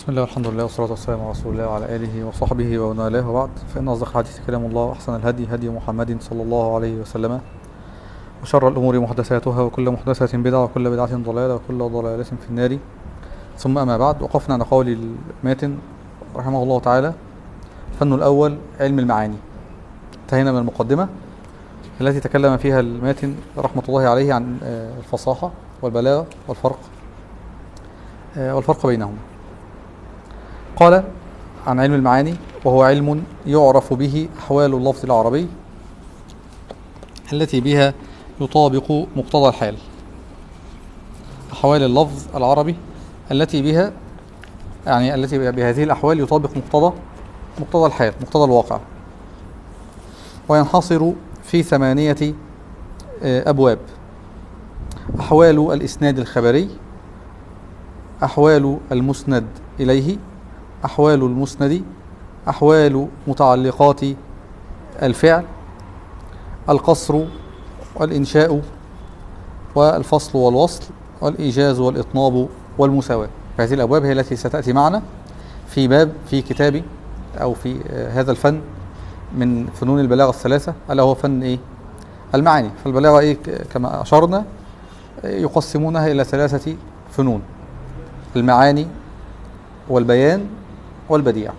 بسم الله والحمد لله والصلاة والسلام على رسول الله وعلى آله وصحبه ومن والاه وبعد فإن أصدق الحديث كلام الله وأحسن الهدي هدي محمد صلى الله عليه وسلم وشر الأمور محدثاتها وكل محدثة بدعة وكل بدعة ضلالة وكل ضلالة في النار ثم أما بعد وقفنا عند قول الماتن رحمه الله تعالى الفن الأول علم المعاني انتهينا من المقدمة التي تكلم فيها الماتن رحمة الله عليه عن آه، الفصاحة والبلاغة والفرق آه، والفرق بينهما قال عن علم المعاني وهو علم يعرف به أحوال اللفظ العربي التي بها يطابق مقتضى الحال أحوال اللفظ العربي التي بها يعني التي بهذه الأحوال يطابق مقتضى مقتضى الحال مقتضى الواقع وينحصر في ثمانية آه، أبواب أحوال الإسناد الخبري أحوال المسند إليه أحوال المسند أحوال متعلقات الفعل القصر والإنشاء والفصل والوصل والإيجاز والإطناب والمساواة هذه الأبواب هي التي ستأتي معنا في باب في كتاب أو في آه، هذا الفن من فنون البلاغة الثلاثة ألا هو فن إيه؟ المعاني فالبلاغة إيه ك- كما أشرنا آه، يقسمونها إلى ثلاثة فنون المعاني والبيان والبديع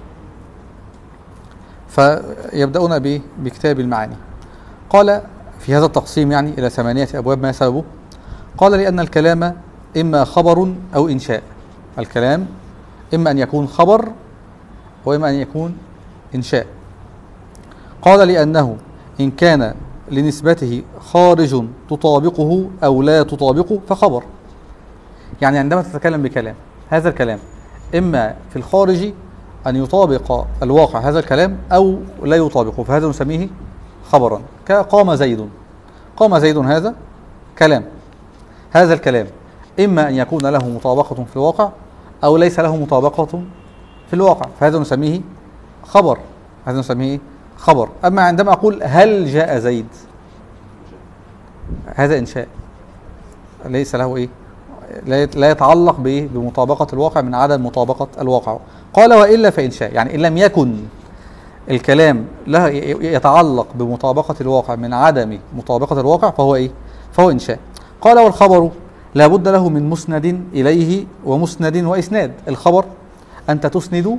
فيبدأون ب- بكتاب المعاني قال في هذا التقسيم يعني إلى ثمانية أبواب ما سببه قال لأن الكلام إما خبر أو إنشاء الكلام إما أن يكون خبر وإما أن يكون إنشاء قال لأنه إن كان لنسبته خارج تطابقه أو لا تطابقه فخبر يعني عندما تتكلم بكلام هذا الكلام إما في الخارج أن يطابق الواقع هذا الكلام أو لا يطابقه فهذا نسميه خبرا كقام زيد قام زيد هذا كلام هذا الكلام إما أن يكون له مطابقة في الواقع أو ليس له مطابقة في الواقع فهذا نسميه خبر هذا نسميه خبر أما عندما أقول هل جاء زيد هذا إنشاء ليس له إيه لا يت- لا يتعلق بإيه بمطابقة الواقع من عدم مطابقة الواقع قال وإلا فإنشاء يعني إن لم يكن الكلام له ي- يتعلق بمطابقة الواقع من عدم مطابقة الواقع فهو إيه فهو إنشاء قال والخبر لا بد له من مسند إليه ومسند وإسناد الخبر أنت تسند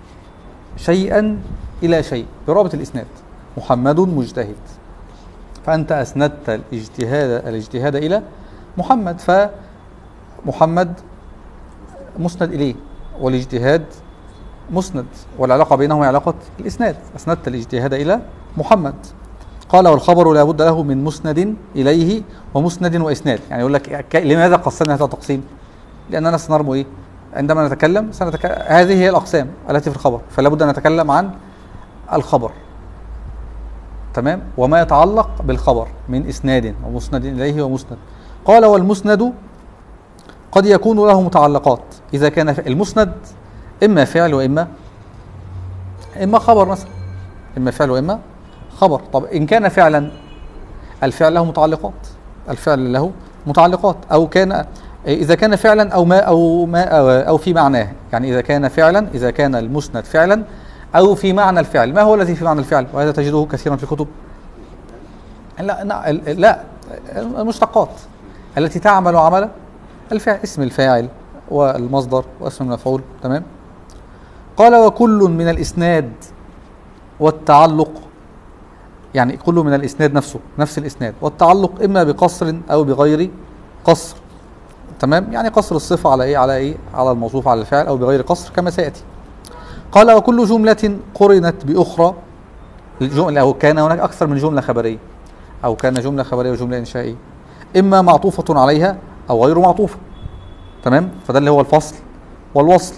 شيئا إلى شيء برابط الإسناد محمد مجتهد فأنت أسندت الاجتهاد الاجتهاد إلى محمد فمحمد مسند إليه والاجتهاد مسند والعلاقة بينهما علاقة الإسناد أسندت الاجتهاد إلى محمد قال والخبر لا بد له من مسند إليه ومسند وإسناد يعني يقول لك ك- لماذا قسمنا هذا التقسيم لأننا سنرمو إيه عندما نتكلم سنتك... هذه هي الأقسام التي في الخبر فلا بد أن نتكلم عن الخبر تمام وما يتعلق بالخبر من إسناد ومسند إليه ومسند قال والمسند قد يكون له متعلقات إذا كان ف- المسند إما فعل وإما إما خبر مثلا إما فعل وإما خبر طب إن كان فعلا الفعل له متعلقات الفعل له متعلقات أو كان إذا كان فعلا أو ما أو ما أو, أو في معناه يعني إذا كان فعلا إذا كان المسند فعلا أو في معنى الفعل ما هو الذي في معنى الفعل وهذا تجده كثيرا في الكتب لا لا, لا المشتقات التي تعمل عمل الفعل اسم الفاعل والمصدر واسم المفعول تمام قال وكل من الإسناد والتعلق يعني كل من الإسناد نفسه نفس الإسناد والتعلق إما بقصر أو بغير قصر تمام يعني قصر الصفة على إيه على إيه على الموصوف على الفعل أو بغير قصر كما سيأتي قال وكل جملة قرنت بأخرى الجملة أو كان هناك أكثر من جملة خبرية أو كان جملة خبرية وجملة إنشائية إما معطوفة عليها أو غير معطوفة تمام فده اللي هو الفصل والوصل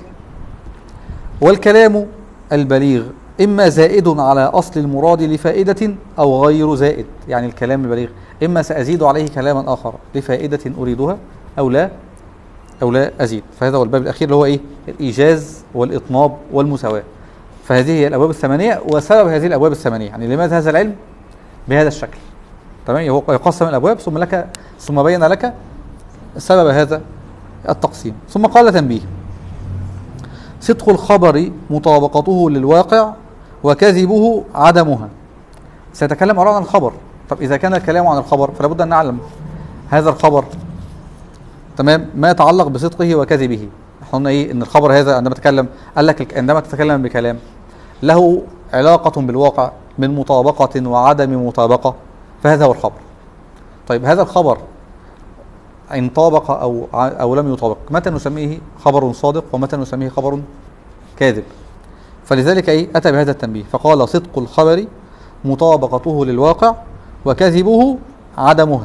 والكلام البليغ إما زائد على أصل المراد لفائدة أو غير زائد يعني الكلام البليغ إما سأزيد عليه كلاما آخر لفائدة أريدها أو لا أو لا أزيد فهذا هو الباب الأخير اللي هو إيه الإيجاز والإطناب والمساواة فهذه هي الأبواب الثمانية وسبب هذه الأبواب الثمانية يعني لماذا هذا العلم بهذا الشكل تمام هو يقسم الأبواب ثم لك ثم بين لك سبب هذا التقسيم ثم قال تنبيه صدق الخبر مطابقته للواقع وكذبه عدمها سيتكلم أولا عن الخبر طب إذا كان الكلام عن الخبر فلا بد أن نعلم هذا الخبر تمام ما يتعلق بصدقه وكذبه احنا قلنا ايه ان الخبر هذا عندما تتكلم قال لك الك- عندما تتكلم بكلام له علاقة بالواقع من مطابقة وعدم مطابقة فهذا هو الخبر طيب هذا الخبر إن طابق أو ع- أو لم يطابق متى نسميه خبر صادق ومتى نسميه خبر كاذب فلذلك ايه اتى بهذا التنبيه فقال صدق الخبر مطابقته للواقع وكذبه عدمها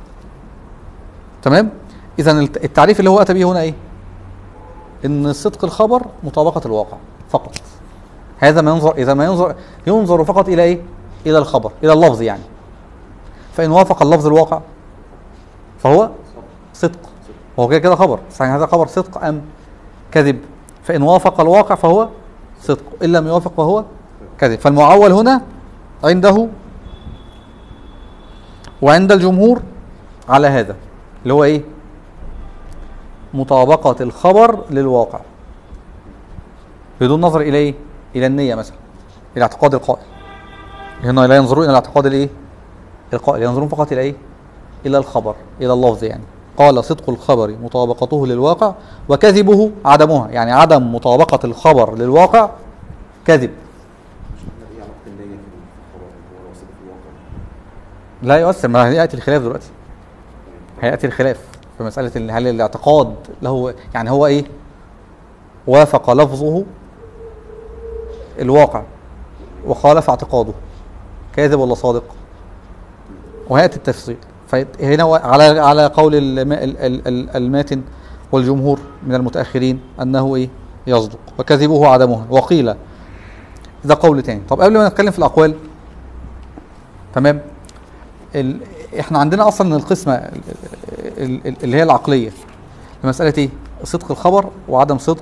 تمام اذا الت- التعريف اللي هو اتى به هنا ايه ان صدق الخبر مطابقه الواقع فقط هذا ما ينظر اذا ما ينظر ينظر فقط الى ايه الى الخبر الى اللفظ يعني فان وافق اللفظ الواقع فهو صدق هو كده كده خبر صحيح هذا خبر صدق ام كذب فان وافق الواقع فهو صدق ان لم يوافق فهو كذب فالمعول هنا عنده وعند الجمهور على هذا اللي هو ايه مطابقة الخبر للواقع بدون نظر الى ايه الى النية مثلا الى اعتقاد القائل هنا لا ينظرون الى اعتقاد الايه القائل ينظرون فقط الى ايه الى الخبر الى اللفظ يعني قال صدق الخبر مطابقته للواقع وكذبه عدمها يعني عدم مطابقة الخبر للواقع كذب ايه علاقه النيه في الخبر هو لو صدق في الواقع لا يؤثر ما هيأتي الخلاف دلوقتي هيأتي الخلاف في مسألة إن هل الاعتقاد له يعني هو إيه وافق لفظه الواقع وخالف اعتقاده كاذب ولا صادق وهيأتي التفصيل فهنا و- على على قول الم- ال- ال- ال- الماتن والجمهور من المتأخرين أنه إيه يصدق وكذبه عدمه وقيل ده قول تاني طب قبل ما نتكلم في الأقوال تمام ال... احنا عندنا اصلا القسمه ال- ال- ال- اللي هي العقليه لمساله ايه صدق الخبر وعدم صدق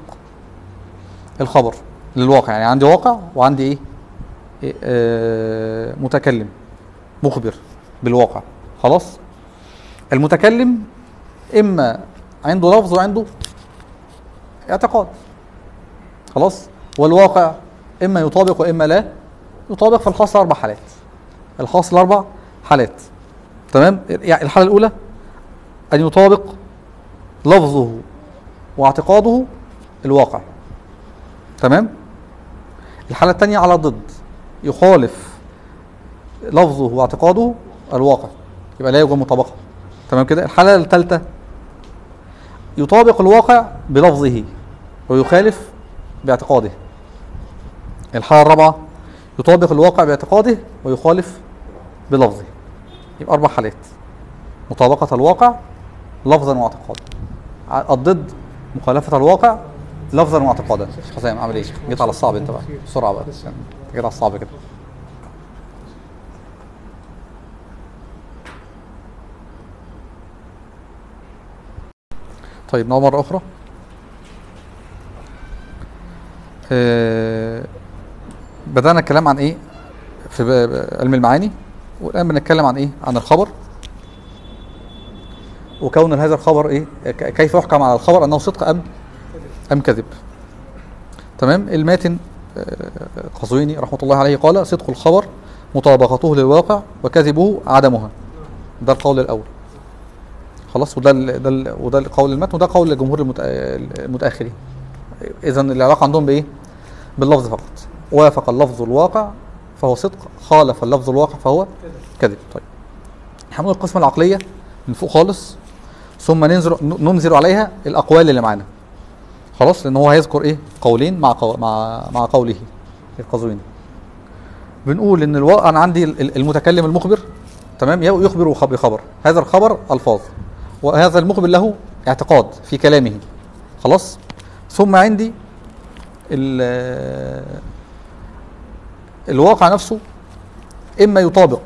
الخبر للواقع يعني عندي واقع وعندي ايه, إيه آه متكلم مخبر بالواقع خلاص المتكلم اما عنده لفظ وعنده اعتقاد خلاص والواقع اما يطابق واما لا يطابق في الحاصل اربع حالات الحاصل اربع حالات تمام يعني الحاله الاولى ان يطابق لفظه واعتقاده الواقع تمام الحاله الثانيه على الضد يخالف لفظه واعتقاده الواقع يبقى لا يوجد مطابقه تمام كده الحاله الثالثه يطابق الواقع بلفظه ويخالف باعتقاده الحاله الرابعه يطابق الواقع باعتقاده ويخالف بلفظه يبقى اربع حالات مطابقه الواقع لفظا واعتقادا ع- الضد مخالفه الواقع لفظا واعتقادا شيخ حسام عامل ايه جيت على الصعب انت بقى بسرعه بقى عشان انت جيت على الصعب كده طيب نعود مرة أخرى آه، بدأنا الكلام عن إيه في ب- ب- علم المعاني والآن بنتكلم عن إيه عن الخبر وكون هذا الخبر إيه ك- كيف يحكم على الخبر أنه صدق أم أم كذب تمام الماتن آه، قزويني رحمة الله عليه قال صدق الخبر مطابقته للواقع وكذبه عدمها ده القول الأول خلاص وده ال ده ال وده قول المتن وده قول الجمهور المت- المتاخرين اذا العلاقه عندهم بايه باللفظ فقط وافق اللفظ الواقع فهو صدق خالف اللفظ الواقع فهو كذب طيب هنقول القسمه العقليه من فوق خالص ثم ننزل ننزل عليها الاقوال اللي معانا خلاص لان هو هيذكر ايه قولين مع قو مع مع قوله القزويني بنقول ان الوا... انا عندي ال- المتكلم المخبر تمام يخبر وخ- بخبر هذا الخبر الفاظ وهذا المخبر له اعتقاد في كلامه خلاص ثم عندي ال- الواقع نفسه اما يطابق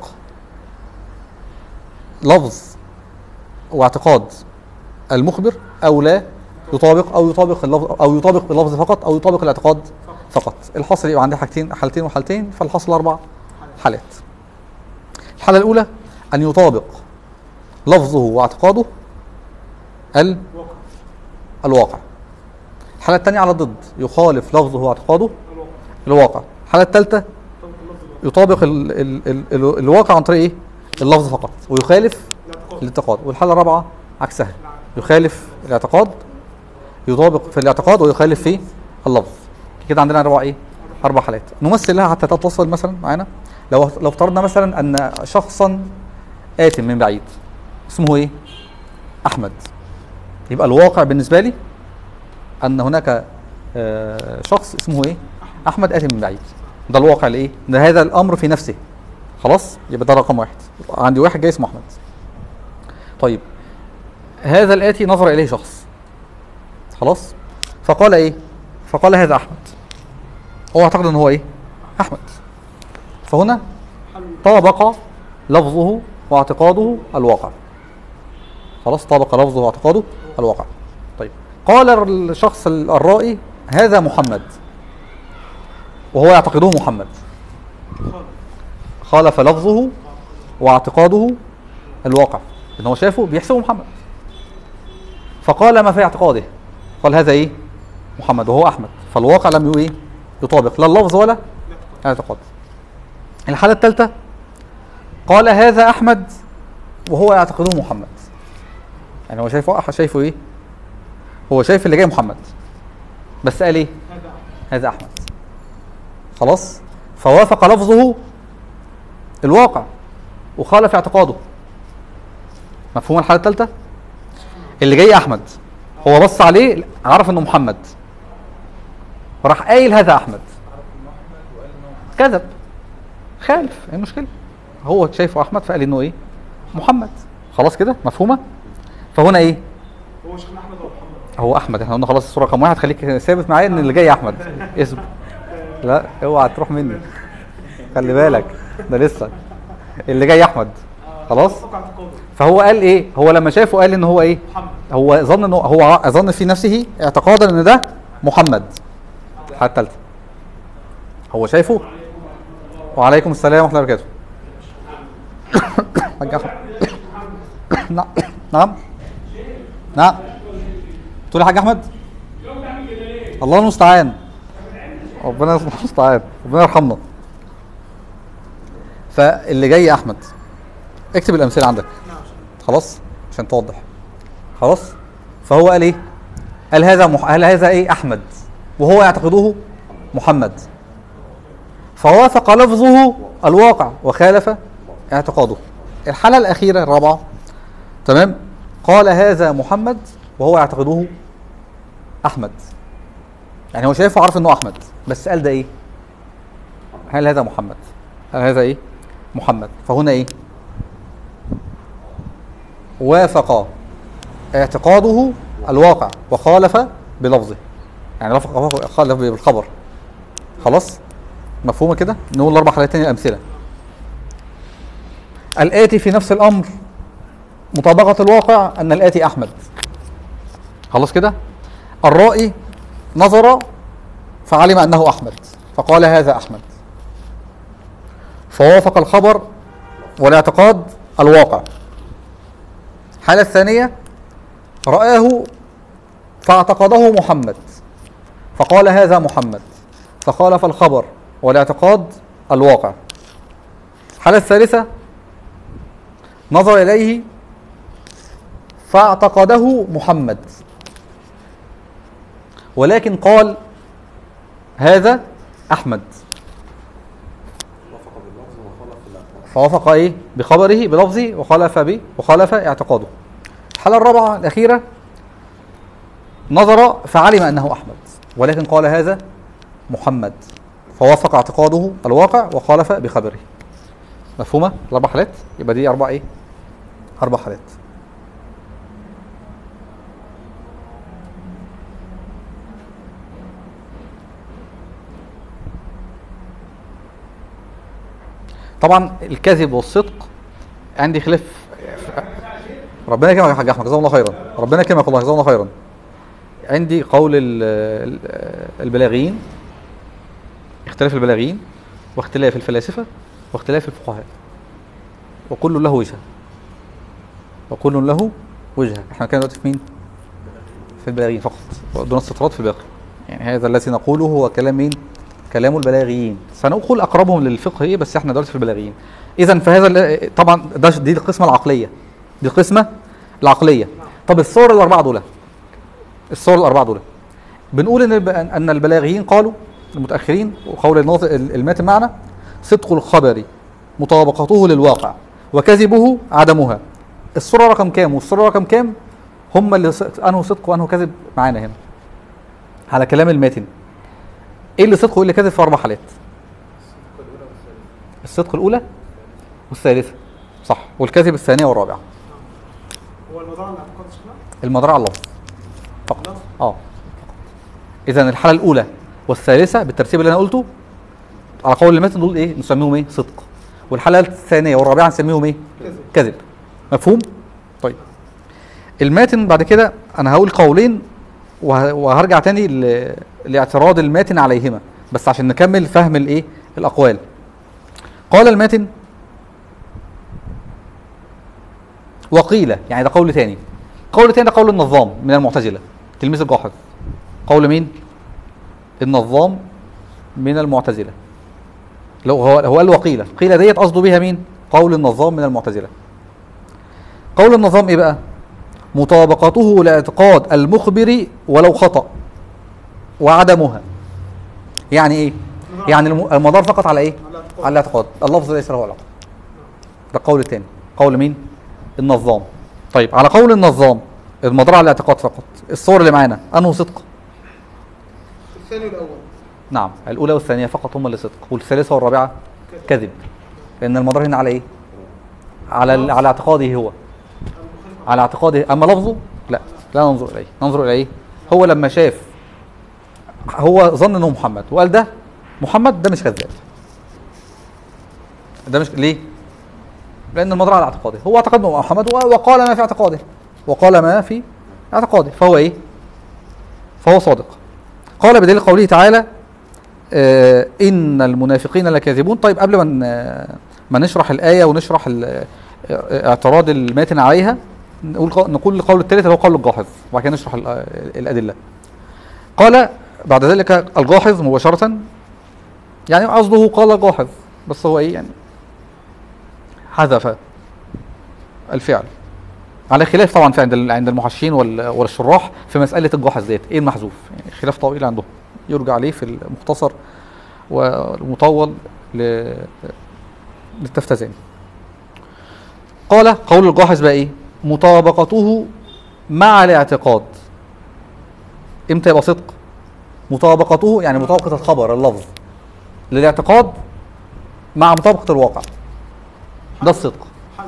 لفظ واعتقاد المخبر او لا يطابق او يطابق اللفظ او يطابق اللفظ فقط او يطابق الاعتقاد فقط الحاصل يبقى عندي حاجتين حالتين وحالتين فالحاصل اربع حالات الحاله الاولى ان يطابق لفظه واعتقاده ال الواقع الحالة الثانية على الضد يخالف لفظه واعتقاده الواقع الحالة الثالثة يطابق ال ال ال ال الواقع عن طريق ايه؟ اللفظ فقط ويخالف الاعتقاد والحالة الرابعة عكسها يخالف الاعتقاد يطابق في الاعتقاد ويخالف في اللفظ كده عندنا اربع ايه؟ اربع حالات نمثلها حتى تتصل مثلا معانا لو لو افترضنا مثلا ان شخصا آت من بعيد اسمه ايه؟ احمد يبقى الواقع بالنسبه لي ان هناك آه، شخص اسمه ايه؟ احمد آت من بعيد ده الواقع الايه؟ ده هذا الامر في نفسه خلاص يبقى ده رقم واحد يبقى عندي واحد جاي اسمه احمد طيب هذا الاتي نظر اليه شخص خلاص فقال ايه؟ فقال هذا احمد هو اعتقد ان هو ايه؟ احمد فهنا طابق لفظه واعتقاده الواقع خلاص طابق لفظه واعتقاده الواقع طيب قال الشخص الرائي هذا محمد وهو يعتقده محمد خالف لفظه واعتقاده الواقع ان هو شافه بيحسبه محمد فقال ما في اعتقاده قال هذا ايه محمد وهو احمد فالواقع لم يو ايه يطابق لا اللفظ ولا الاعتقاد الحاله الثالثه قال هذا احمد وهو يعتقده محمد يعني هو شايفه شايفه ايه هو شايف اللي جاي محمد بس قال ايه هذا احمد خلاص فوافق لفظه الواقع وخالف اعتقاده مفهوم الحاله الثالثه اللي جاي احمد هو بص عليه عرف انه محمد وراح قايل هذا احمد كذب خالف ايه المشكله هو شايفه احمد فقال انه ايه محمد خلاص كده مفهومه فهنا ايه هو شيخنا احمد ولا محمد؟ هو احمد احنا قلنا خلاص الصوره رقم واحد خليك ثابت معايا ان اللي جاي احمد اسم لا اوعى تروح مني خلي بالك ده لسه اللي جاي احمد خلاص وقع اعتقاده فهو قال ايه هو لما شافه قال ان هو ايه محمد هو ظن انه هو ظن في نفسه اعتقادا ان ده محمد الحاله الثالثه هو شايفه وعليكم السلام ورحمه الله وبركاته حاج احمد نعم نعم نعم تقول يا حاج احمد الله المستعان ربنا المستعان ربنا يرحمنا فاللي جاي يا احمد اكتب الامثله عندك خلاص عشان توضح خلاص فهو قال ايه قال هذا مح... قال هذا ايه احمد وهو يعتقده محمد فوافق لفظه الواقع وخالف اعتقاده الحالة الأخيرة الرابعة تمام قال هذا محمد وهو يعتقده أحمد يعني هو شايفه عارف انه أحمد بس قال ده ايه هل هذا محمد هل هذا ايه محمد فهنا ايه وافق اعتقاده الواقع وخالف بلفظه يعني وافق خالف بالخبر خلاص مفهومه كده نقول الاربع حالات تاني الامثله الاتي في نفس الامر مطابقه الواقع ان الاتي احمد خلاص كده الرائي نظر فعلم انه احمد فقال هذا احمد فوافق الخبر والاعتقاد الواقع الحالة الثانية رآه فاعتقده محمد فقال هذا محمد فخالف الخبر والاعتقاد الواقع الحالة الثالثة نظر إليه فاعتقده محمد ولكن قال هذا أحمد وافق باللفظ وخالف الاعتقاد فوافق ايه بخبره بلفظه وخالف به وخالف اعتقاده الحالة الرابعة الأخيرة نظر فعلم أنه أحمد ولكن قال هذا محمد فوافق اعتقاده الواقع وخالف بخبره مفهومة الأربع حالات يبقى دي أربع إيه أربع حالات طبعا الكذب والصدق عندي خلاف ربنا يكرمك يا حاج احمد جزاه الله خيرا ربنا يكرمك والله جزاه الله خيرا عندي قول ال- ال- البلاغيين اختلاف البلاغيين واختلاف الفلاسفه واختلاف الفقهاء وكل له وجهه وكل له وجهه احنا كنا دلوقتي في مين في البلاغيين فقط دون استطراد في الباقي يعني هذا الذي نقوله هو كلام مين كلام البلاغيين سنقول اقربهم للفقه ايه بس احنا دلوقتي في البلاغيين اذا فهذا ال- طبعا ده دي القسمه العقليه دي القسمه العقليه طب الصور الاربعه دول الصور الاربعه دول بنقول ان الب- ان البلاغيين قالوا المتاخرين وقول الناطق ال- الماتن معنا صدق الخبر مطابقته للواقع وكذبه عدمها الصوره رقم كام والصوره رقم كام هم اللي ص- انه صدق وانه كذب معانا هنا على كلام الماتن ايه اللي صدق وايه اللي كذب في اربع حالات الصدق الاولى والثالثه صح والكذب الثانيه والرابعه هو الموضوع عن الاعتقاد يا شيخنا المدار على اللفظ فقط اه اذا الحاله الاولى والثالثه بالترتيب اللي انا قلته على قول المتن دول ايه نسميهم ايه صدق والحاله الثانيه والرابعه نسميهم ايه كذب كذب مفهوم طيب الماتن بعد كده انا هقول قولين وه- وهرجع تاني ل- لاعتراض الماتن عليهما بس عشان نكمل فهم الايه الاقوال قال الماتن وقيل يعني ده قول تاني قول تاني ده قول النظام من المعتزله تلميذ الجاحظ قول مين النظام من المعتزله لو هو هو قال وقيل قيل ديت قصده بيها مين قول النظام من المعتزله قول النظام ايه بقى مطابقته لاعتقاد المخبر ولو خطأ وعدمها يعني ايه يعني الم- المدار فقط على ايه على الاعتقاد. على الاعتقاد اللفظ ليس له علاقه ده القول الثاني قول مين النظام طيب على قول النظام المدار على الاعتقاد فقط الصور اللي معانا انه صدق الثاني والاول نعم الاولى والثانيه فقط هم اللي صدق والثالثه والرابعه كذب لان المدار هنا على ايه على ال- على اعتقاده هو على اعتقاده اما لفظه لا لا ننظر اليه ننظر اليه هو لما شاف هو ظن انه محمد وقال ده محمد ده مش كذاب ده مش ليه لان المدار على اعتقاده هو اعتقد انه محمد و- وقال ما في اعتقاده وقال ما في اعتقاده فهو ايه فهو صادق قال بدليل قوله تعالى آه ان المنافقين لكاذبون طيب قبل ما ن- ما نشرح الايه ونشرح ال- آه، اعتراض الماتن عليها نقول قو- نقول القول الثالث اللي هو قول الجاحظ وبعد كده نشرح ال- آه، الادله قال بعد ذلك الجاحظ مباشره يعني قصده قال جاحظ بس هو ايه يعني حذف الفعل على خلاف طبعا في عند ال- عند المحشين وال- والشراح في مساله الجاحظ ديت ايه المحذوف يعني خلاف طويل عندهم يرجع عليه في المختصر والمطول ل- للتفتزاني قال قول الجاحظ بقى ايه مطابقته مع الاعتقاد امتى يبقى صدق مطابقته يعني مطابقه الخبر اللفظ للاعتقاد مع مطابقه الواقع ده الصدق حل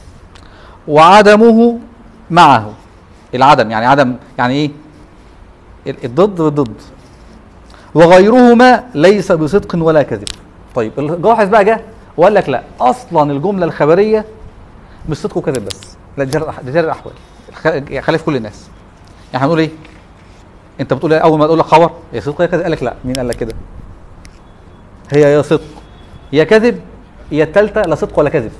وعدمه معه العدم يعني عدم يعني ايه ال- الضد بالضد وغيرهما ليس بصدق ولا كذب طيب الجاحظ بقى جه وقال لك لا اصلا الجمله الخبريه مش صدق وكذب بس لا دي جرى دي جرى الاحوال خ- خلي في كل الناس يعني هنقول ايه انت بتقول إيه؟ اول ما تقول لك خبر يا صدق يا كذب قال لك لا مين قال لك كده هي يا صدق يا كذب يا الثالثه لا صدق ولا كذب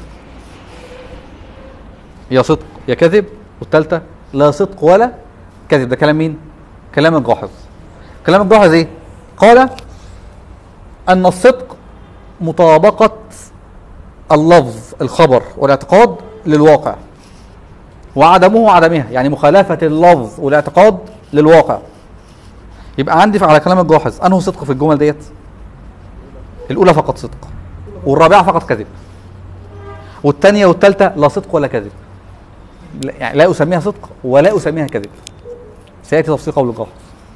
يا صدق يا كذب والثالثه لا صدق ولا كذب ده كلام مين كلام الجاحظ كلام الجاحظ ايه قال ان الصدق مطابقه اللفظ الخبر والاعتقاد للواقع وعدمه عدمها يعني مخالفه اللفظ والاعتقاد للواقع يبقى عندي على كلام الجاحظ انه صدق في الجمل ديت الاولى فقط صدق والرابعه فقط كذب والثانيه والثالثه لا صدق ولا كذب لا- يعني لا اسميها صدق ولا اسميها كذب سياتي تفصيل قول الجاحظ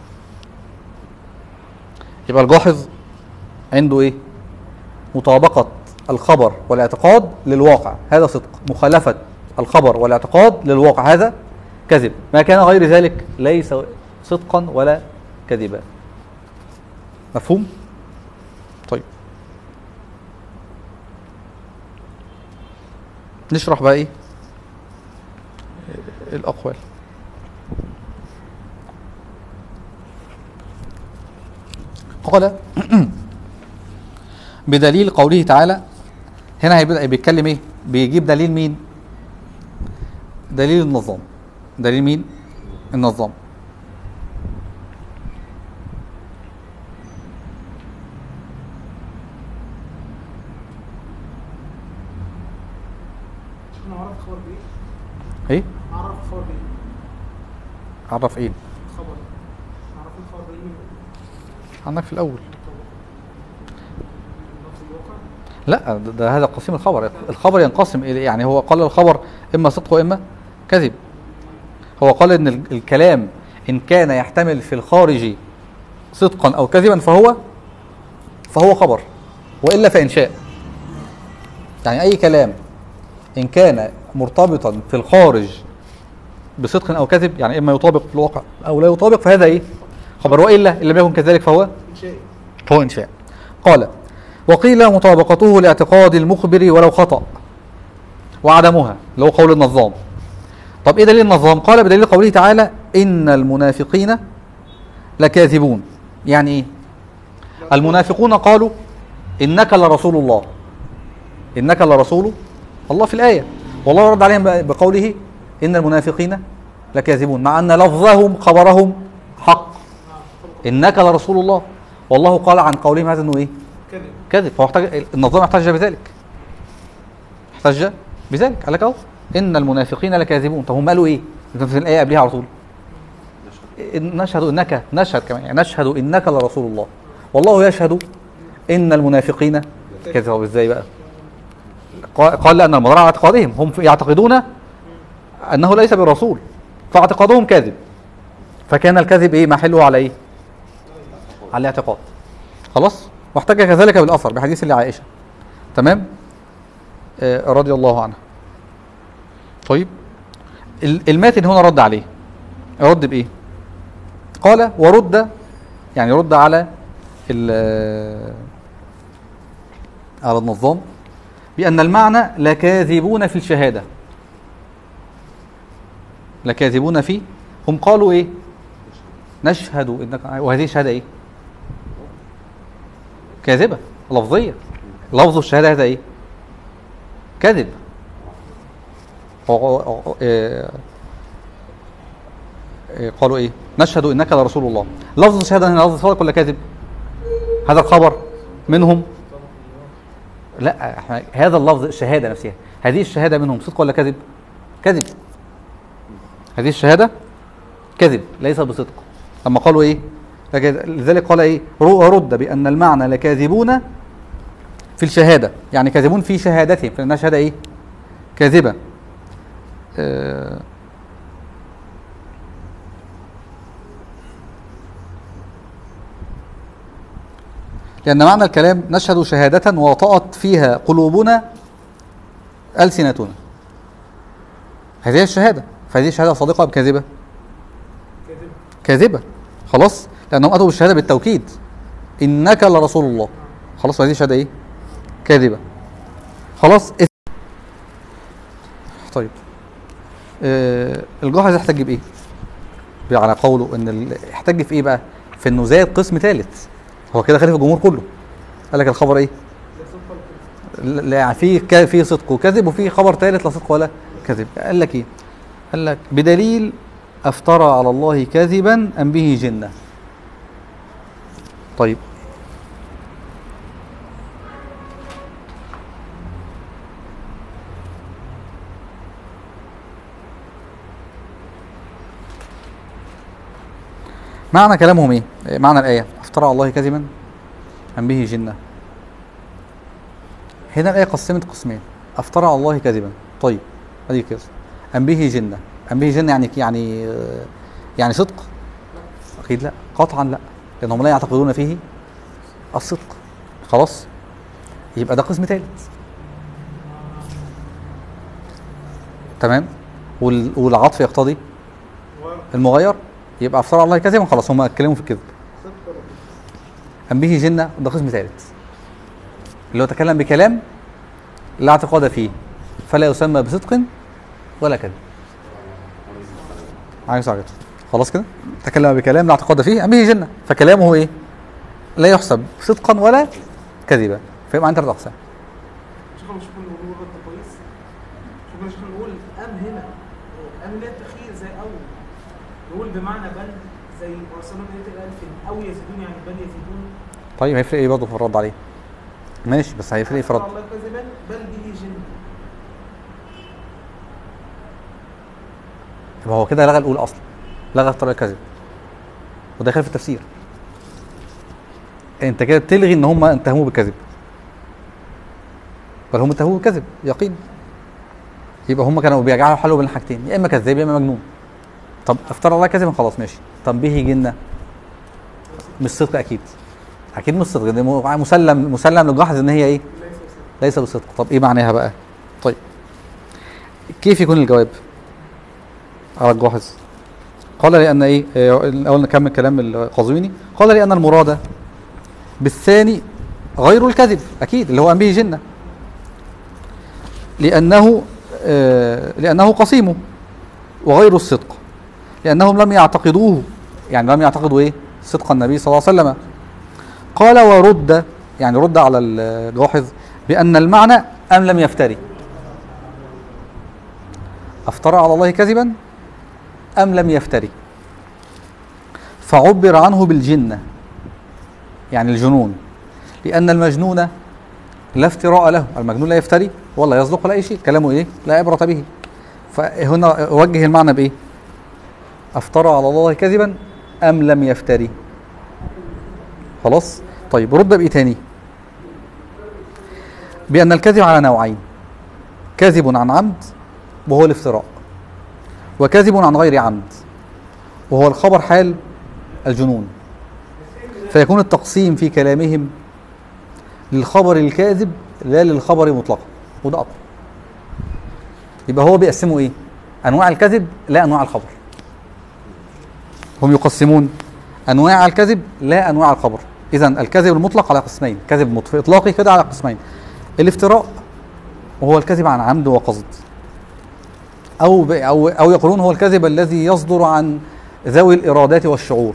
يبقى الجاحظ عنده ايه مطابقه الخبر والاعتقاد للواقع هذا صدق مخالفه الخبر والاعتقاد للواقع هذا كذب ما كان غير ذلك ليس صدقا ولا كذبا مفهوم طيب نشرح بقى ايه الاقوال قال بدليل قوله تعالى هنا هيبدا بيتكلم ايه بيجيب دليل مين دليل النظام دليل مين النظام ايه عرف الخبر بايه؟ عرف ايه الخبر عرف الخبر بايه من عندك في الاول نفس الواقع لا ده, ده هذا قسيم الخبر الخبر ينقسم الى يعني هو قال الخبر اما صدق واما كذب هو قال ان ال- الكلام ان كان يحتمل في الخارج صدقا او كذبا فهو فهو خبر والا فانشاء يعني اي كلام ان كان مرتبطا في الخارج بصدق او كذب يعني اما يطابق في الواقع او لا يطابق فهذا ايه خبر والا ان لم يكن كذلك فهو انشائي فهو إنشاء قال وقيل مطابقته لاعتقاد المخبر ولو خطأ وعدمها اللي هو قول النظام طب ايه دليل النظام قال بدليل قوله تعالى ان المنافقين لكاذبون يعني ايه المنافقون قالوا انك لرسول الله انك لرسول الله في الايه والله رد عليهم بقوله ان المنافقين لكاذبون مع ان لفظهم خبرهم حق انك لرسول الله والله قال عن قولهم هذا انه ايه كذب كذب فهو احتاج النظام احتج بذلك احتج بذلك قال لك اهو ان المنافقين لكاذبون طب هم قالوا ايه ده في الايه قبلها على طول إن- نشهد انك نشهد كمان يعني نشهد انك لرسول الله والله يشهد ان المنافقين كذبوا ازاي بقى قال قال لان المدار على اعتقادهم هم يعتقدون انه ليس بالرسول فاعتقادهم كاذب فكان الكذب ايه محله على ايه على الاعتقاد خلاص واحتج كذلك بالاثر بحديث لعائشه تمام آه رضي الله عنها طيب ال- الماتن هنا رد عليه رد بايه قال ورد يعني رد على ال- على النظام بأن المعنى لكاذبون في الشهادة لكاذبون في هم قالوا ايه نشهد انك وهذه الشهادة ايه كاذبة لفظية لفظ الشهادة هذا ايه كذب هو- هو- آه، آه، قالوا ايه نشهد انك لرسول الله لفظ الشهادة هنا لفظ صادق ولا كاذب هذا الخبر منهم لا احنا هذا اللفظ الشهادة نفسها هذه الشهادة منهم صدق ولا كذب كذب هذه الشهادة كذب ليس بصدق لما قالوا ايه لك- لذلك قال ايه رو- رد بان المعنى لكاذبون في الشهاده يعني كاذبون في شهادتهم فانها شهاده ايه كاذبه آه لأن معنى الكلام نشهد شهادة وطأت فيها قلوبنا ألسنتنا هذه هي الشهادة فهذه الشهادة صادقة أم كاذبة؟ كذب كاذبة خلاص لأنهم أتوا بالشهادة بالتوكيد إنك لرسول الله خلاص وهذه شهادة إيه؟ كاذبة خلاص اس- طيب آه الجاحظ يحتج بإيه؟ على قوله إن ال- يحتج في إيه بقى؟ في إنه زاد قسم ثالث هو كده خالف الجمهور كله قال لك الخبر إيه؟ لا صدق ولا كذب لا يعني في ك- في صدق وكذب وفي خبر ثالث لا صدق ولا كذب قال لك ايه قال لك بدليل افترى على الله كذبا ام به جنه طيب معنى كلامهم ايه إيه معنى الايه افترى على الله كذبا ام به جنه هنا الآية قسمت قسمين أفترى على الله كذبا طيب هذه كده أم به جنة أم به جنة يعني يعني آه، يعني صدق أكيد لا قطعا لا لأنهم لا يعتقدون فيه الصدق خلاص يبقى ده قسم ثالث تمام وال- والعطف يقتضي المغير يبقى افترى على الله كذبا خلاص هم اتكلموا في الكذب صدق ولا كذب أم به جنة ده قسم ثالث اللي هو تكلم بكلام لا اعتقاد فيه فلا يسمى بصدق ولا كذب عايز صعب خلاص كده تكلم بكلام لا اعتقاد فيه أم به جنة فكلامه ايه لا يحسب صدقا ولا كذبا فيبقى عندنا ثلاث اقسام شوف مش كنا نقول رد كويس شوف مش كنا نقول ام هنا ام لا التخيير زي اول نقول بمعنى بل زي ورسولنا قال في او يزيدون يعني بل يزيدون طيب هيفرق ايه برضه في الرد عليه ماشي بس هيفرق ايه في الرد الله كذبا بل به جنة يبقى هو كده لغى الاولى اصلا لغى افتراء الكذب وده خلاف التفسير انت كده بتلغي ان هم اتهموه بالكذب بل هم اتهموه بالكذب يقين يبقى هم كانوا بيجعلوا حلوا بين الحاجتين يا اما كذاب يا اما مجنون طب افترى الله كذبا خلاص ماشي طب به جنه مش صدق اكيد اكيد مش صدق ده م- مسلم مسلم للجحظ ان هي ايه ليس بصدق طب ايه معناها بقى طيب كيف يكون الجواب على الجاحظ قال لان ايه إيه، الاول نكمل كلام القزويني قال لان المراد بالثاني غير الكذب اكيد اللي هو ان به جنه لانه آه، لانه قسيمه وغير الصدق لانهم لم يعتقدوه يعني لم يعتقدوا ايه صدق النبي صلى الله عليه وسلم قال ورد يعني رد على الجاحظ بان المعنى ام لم يفتري افترى على الله كذبا ام لم يفتري فعبر عنه بالجنه يعني الجنون لان المجنون لا افتراء له المجنون لا يفتري ولا يصدق ولا اي شيء كلامه ايه لا عبره به فهنا وجه المعنى بايه افترى على الله كذبا ام لم يفتري خلاص طيب رد بايه تاني بان الكذب على نوعين كذب عن عمد وهو الافتراء وكذب عن غير عمد وهو الخبر حال الجنون فيكون التقسيم في كلامهم للخبر الكاذب لا للخبر مطلقا وده اقوى يبقى هو بيقسموا ايه انواع الكذب لا انواع الخبر هم يقسمون انواع الكذب لا انواع الخبر اذا الكذب المطلق على قسمين كذب مطلق اطلاقي كده على قسمين الافتراء وهو الكذب عن عمد وقصد او ب- او او يقولون هو الكذب الذي يصدر عن ذوي الارادات والشعور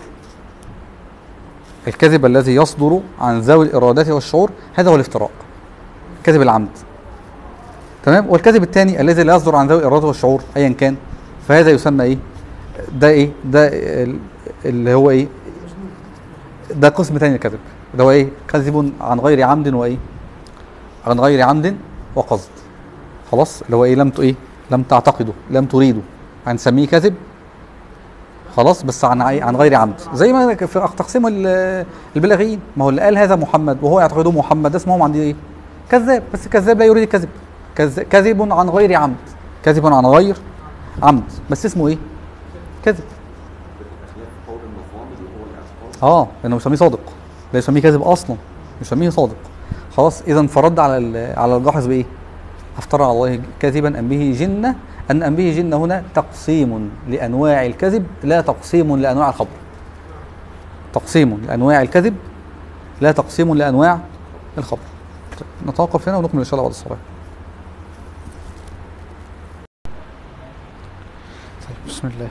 الكذب الذي يصدر عن ذوي الارادات والشعور هذا هو الافتراء كذب العمد تمام والكذب الثاني الذي لا يصدر عن ذوي الارادات والشعور ايا كان فهذا يسمى ايه ده ايه ده ال- اللي هو ايه ده قسم ثاني الكذب ده هو ايه كذب عن غير عمد وايه عن غير عمد وقصد خلاص اللي هو ايه لم ت- ايه لم تعتقده لم تريده هنسميه كذب خلاص بس عن عي- عن غير عمد زي ما في تقسيم ال- البلاغيين ما هو اللي قال هذا محمد وهو يعتقده محمد ده اسمهم عندي ايه كذاب بس كذاب لا يريد الكذب كذ- كذب عن غير عمد كذب عن غير عمد بس اسمه ايه كذب بخلاف قول النظام اللي هو الاعتقاد اه لانه يسميه صادق لا يسميه كذب اصلا يسميه صادق خلاص اذا فرد على ال- على الجاحظ بايه افترى على الله كذبا ام به جنه ان ام به جنه هنا تقسيم لانواع الكذب لا تقسيم لانواع الخبر تقسيم لانواع الكذب لا تقسيم لانواع الخبر طيب، نتوقف هنا ونكمل ان شاء الله بعد الصلاه طيب بسم الله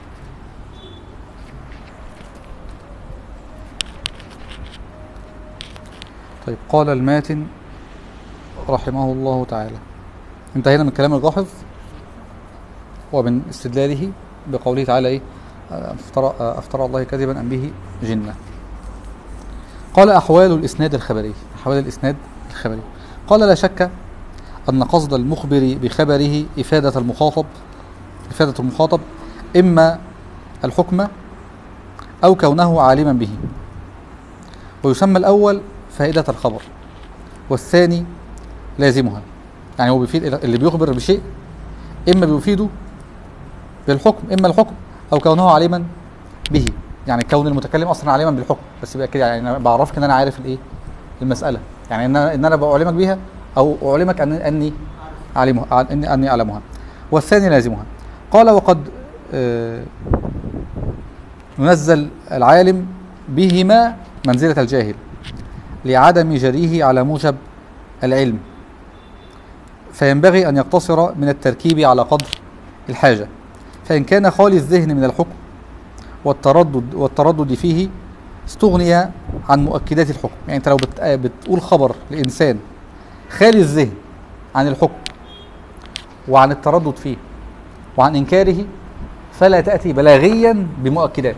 طيب قال الماتن رحمه الله تعالى انتهينا من كلام الجاحظ ومن استدلاله بقوله تعالى ايه افترى افترى الله كذبا ام به جنه قال احوال الاسناد الخبري احوال الاسناد الخبري قال لا شك ان قصد المخبر بخبره افاده المخاطب افاده المخاطب اما الحكم او كونه عالما به ويسمى الأول فائدة الخبر والثاني لازمها يعني هو بيفيد اللي بيخبر بشيء إما بيفيده بالحكم إما الحكم أو كونه عالما به يعني كون المتكلم أصلا عالما بالحكم بس يبقى كده يعني أنا بعرفك إن أنا عارف الإيه المسألة يعني إن أنا إن أنا بأعلمك بيها أو أعلمك أن أني أعلمها أني أني أعلمها والثاني لازمها قال وقد آه، ينزل العالم بهما منزلة الجاهل لعدم جريه على موجب العلم فينبغي أن يقتصر من التركيب على قدر الحاجة فإن كان خالي الذهن من الحكم والتردد والتردد فيه استغني عن مؤكدات الحكم يعني أنت لو بت- بتقول خبر لإنسان خالي الذهن عن الحكم وعن التردد فيه وعن إنكاره فلا تأتي بلاغيا بمؤكدات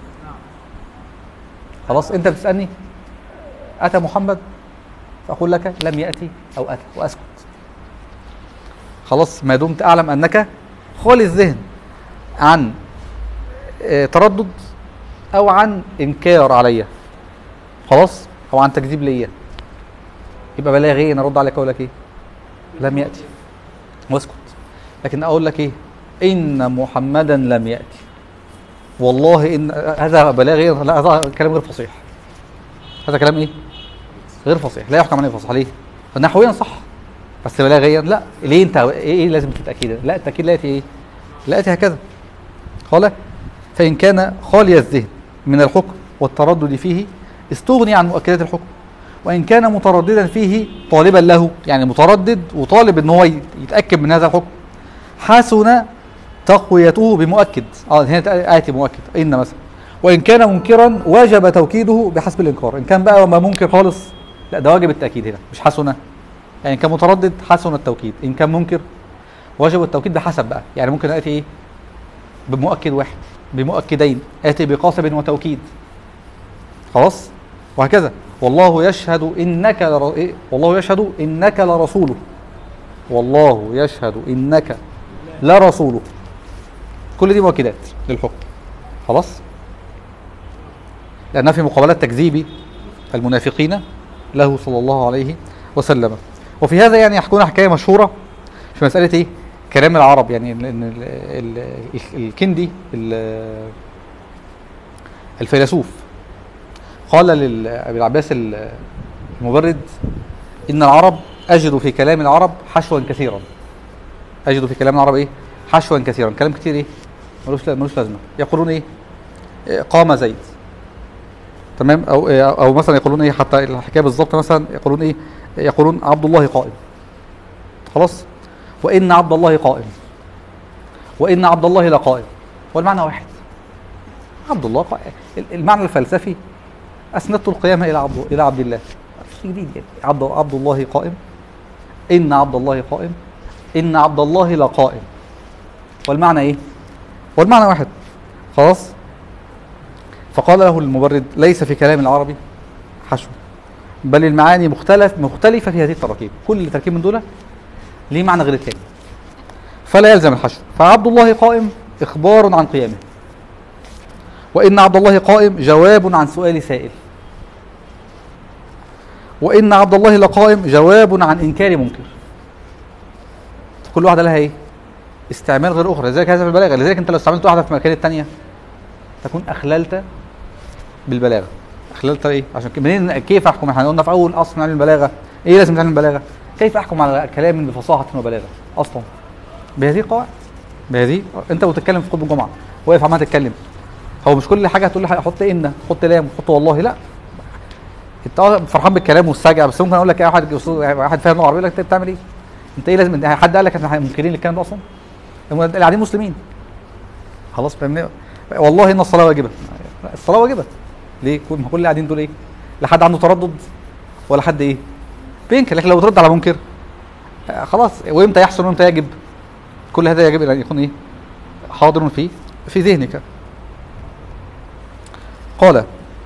خلاص انت بتسالني اتى محمد فاقول لك لم ياتي او اتى واسكت خلاص ما دمت اعلم انك خالي الذهن عن آه، تردد او عن انكار عليا خلاص او عن تكذيب ليا يبقى بلاغي انا ارد عليك اقول لك ايه لم ياتي واسكت لكن اقول لك ايه ان محمدا لم ياتي والله ان هذا بلاغي لا هذا كلام غير فصيح هذا كلام ايه غير فصيح لا يحكم عليه فصيح ليه نحويا صح بس بلاغيا لا ليه انت ايه, إيه لازم التاكيد لا التاكيد لا ياتي ايه لا ياتي هكذا قال فان كان خالي الذهن من الحكم والتردد فيه استغني عن مؤكدات الحكم وان كان مترددا فيه طالبا له يعني متردد وطالب ان هو يتاكد من هذا الحكم حسن تقويته بمؤكد اه هنا اتي مؤكد ان مثلا وان كان منكرا وجب توكيده بحسب الانكار ان كان بقى ما منكر خالص لا ده واجب التاكيد هنا مش حسن يعني ان كان متردد حسن التوكيد ان كان منكر وجب التوكيد بحسب بقى يعني ممكن اتي ايه بمؤكد واحد بمؤكدين اتي بقاسب وتوكيد خلاص وهكذا والله يشهد انك لر... إيه؟ والله يشهد انك لرسوله والله يشهد انك لرسوله كل دي مؤكدات للحكم خلاص لأنها في مقابلة تكذيب المنافقين له صلى الله عليه وسلم وفي هذا يعني يحكون حكاية مشهورة في مسألة إيه كلام العرب يعني إن إن ال- ال- ال- الكندي ال- الفيلسوف قال لأبي العباس ال- المبرد إن العرب أجد في كلام العرب حشوا كثيرا أجد في كلام العرب إيه حشوا كثيرا كلام كتير إيه ملوش ملوش لازمة يقولون إيه إيه، قام زيد تمام او او مثلا يقولون ايه حتى الحكايه بالظبط مثلا يقولون ايه يقولون عبد الله قائم خلاص وان عبد الله قائم وان عبد الله لقائم والمعنى واحد عبد الله قائم المعنى الفلسفي اسندت القيامه الى عبد الى عبد الله شيء جديد يعني عبد عبد الله قائم ان عبد الله قائم ان عبد الله لقائم والمعنى ايه والمعنى واحد خلاص فقال له المبرد ليس في كلام العربي حشو بل المعاني مختلف مختلفة في هذه التراكيب كل تركيب من دول ليه معنى غير الثاني فلا يلزم الحشو فعبد الله قائم إخبار عن قيامه وإن عبد الله قائم جواب عن سؤال سائل وإن عبد الله لقائم جواب عن إنكار منكر كل واحدة لها إيه؟ استعمال غير أخرى لذلك هذا في البلاغة لذلك أنت لو استعملت واحدة في مكان الثانية تكون أخللت بالبلاغه اخللت ايه عشان كده منين كيف احكم احنا قلنا في اول اصل من علم البلاغه ايه لازم تعلم البلاغه كيف احكم على كلام بفصاحه وبلاغه اصلا بهذه القواعد بهذه انت بتتكلم في خطبه الجمعه واقف عمال تتكلم هو مش كل حاجه هتقول لي حط ان حط لام حط والله لا انت اه فرحان بالكلام والسجع بس ممكن اقول لك ايه واحد واحد فاهم لغه عربيه يقول لك انت بتعمل ايه؟ انت ايه لازم حد قال لك احنا منكرين الكلام ده اصلا؟ هم اللي قاعدين مسلمين خلاص فاهمني والله ان الصلاه واجبه لا، الصلاه واجبه ليه كل ما كل اللي قاعدين دول ايه لا حد عنده تردد ولا حد ايه بينكر لكن لو ترد على منكر آه، خلاص وامتى يحصل وامتى يجب كل هذا يجب ان يكون ايه حاضر في في ذهنك قال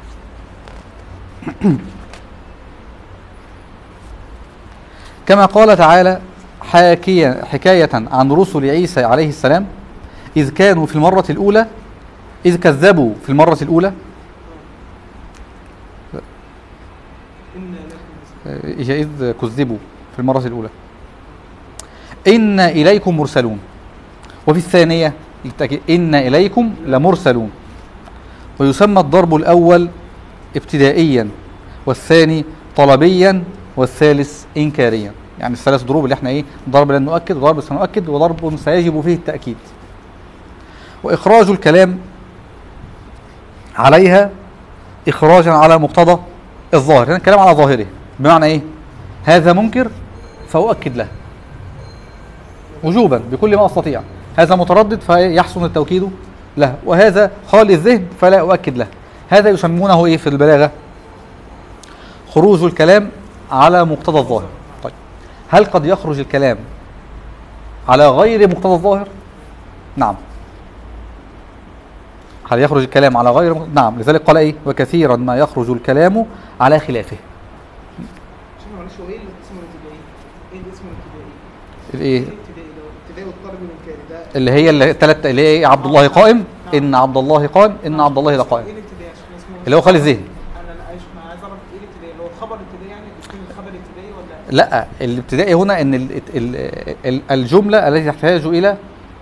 كما قال تعالى حاكيا حكاية عن رسل عيسى عليه السلام إذ كانوا في المرة الأولى إذ كذبوا في المرة الأولى إن لكم هي إذ كذبوا في المرة الأولى إن إليكم مرسلون وفي الثانية للتأكيد إن إليكم لمرسلون ويسمى الضرب الأول ابتدائيا والثاني طلبيا والثالث إنكاريا يعني الثلاث ضروب اللي احنا ايه ضرب لن نؤكد وضرب سنؤكد وضرب سيجب فيه التأكيد وإخراج الكلام عليها إخراجا على مقتضى الظاهر يعني الكلام على ظاهره بمعنى ايه هذا منكر فأؤكد له وجوبا بكل ما أستطيع هذا متردد فيحسن التوكيد له وهذا خالي الذهن فلا أؤكد له هذا يسمونه ايه في البلاغة خروج الكلام على مقتضى الظاهر طيب هل قد يخرج الكلام على غير مقتضى الظاهر نعم هل يخرج الكلام على غير مقتضى- نعم لذلك قال ايه وكثيرا ما يخرج الكلام على خلافه عشان معلش هو ايه الاسم الابتدائي؟ ايه الاسم الابتدائي؟ الايه ايه الابتدائي ده؟ الابتدائي والطالب الانكاري ده اللي هي الثلاث اللي هي إيه؟ عبد الله قائم ان عبد الله قائم ان عبد الله لقائم ايه الابتدائي عشان اسمه اللي هو خالد ذهن انا أنا عايش انا عايز اعرف ايه الابتدائي اللي هو الخبر الابتدائي يعني بيكون الخبر الابتدائي ولا لا الابتدائي هنا ان ال- ال- ال- الجمله التي تحتاج الى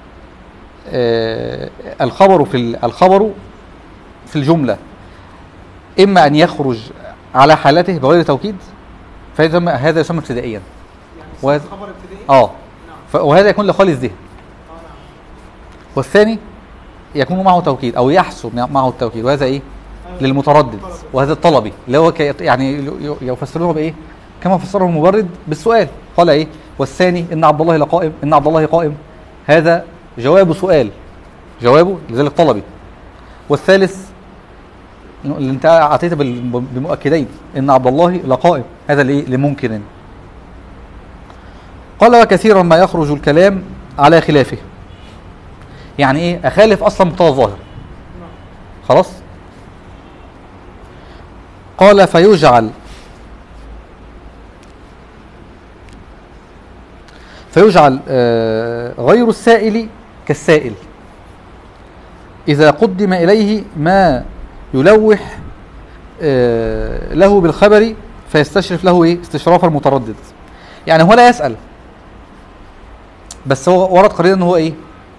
آه، الخبر في ال- الخبر في الجمله اما ان يخرج على حالته بغير توكيد فيسمى هذا يسمى ابتدائيا يعني وهذا- خبر ابتدائي اه نعم ف- وهذا يكون لخالد الذهن اه نعم والثاني يكون معه توكيد او يحسب معه التوكيد وهذا ايه أيوة. للمتردد طلب. وهذا الطلبي اللي هو كي يعني ي- ي- يفسرونه بايه كما فسره المبرد بالسؤال قال ايه والثاني ان عبد الله لقائم ان عبد الله قائم هذا جواب سؤال جوابه لذلك طلبي والثالث اللي انت اعطيته بال- بمؤكدين ان عبد الله لقائم هذا لإيه؟ لممكن قال وكثيرا ما يخرج الكلام على خلافه يعني ايه اخالف اصلا مقتضى الظاهر نعم خلاص قال فيجعل فيجعل آه، غير السائل كالسائل إذا قدم إليه ما يلوح آه، له بالخبر فيستشرف له إيه؟ استشراف المتردد يعني هو لا يسأل بس هو ورد قرينه ان هو ايه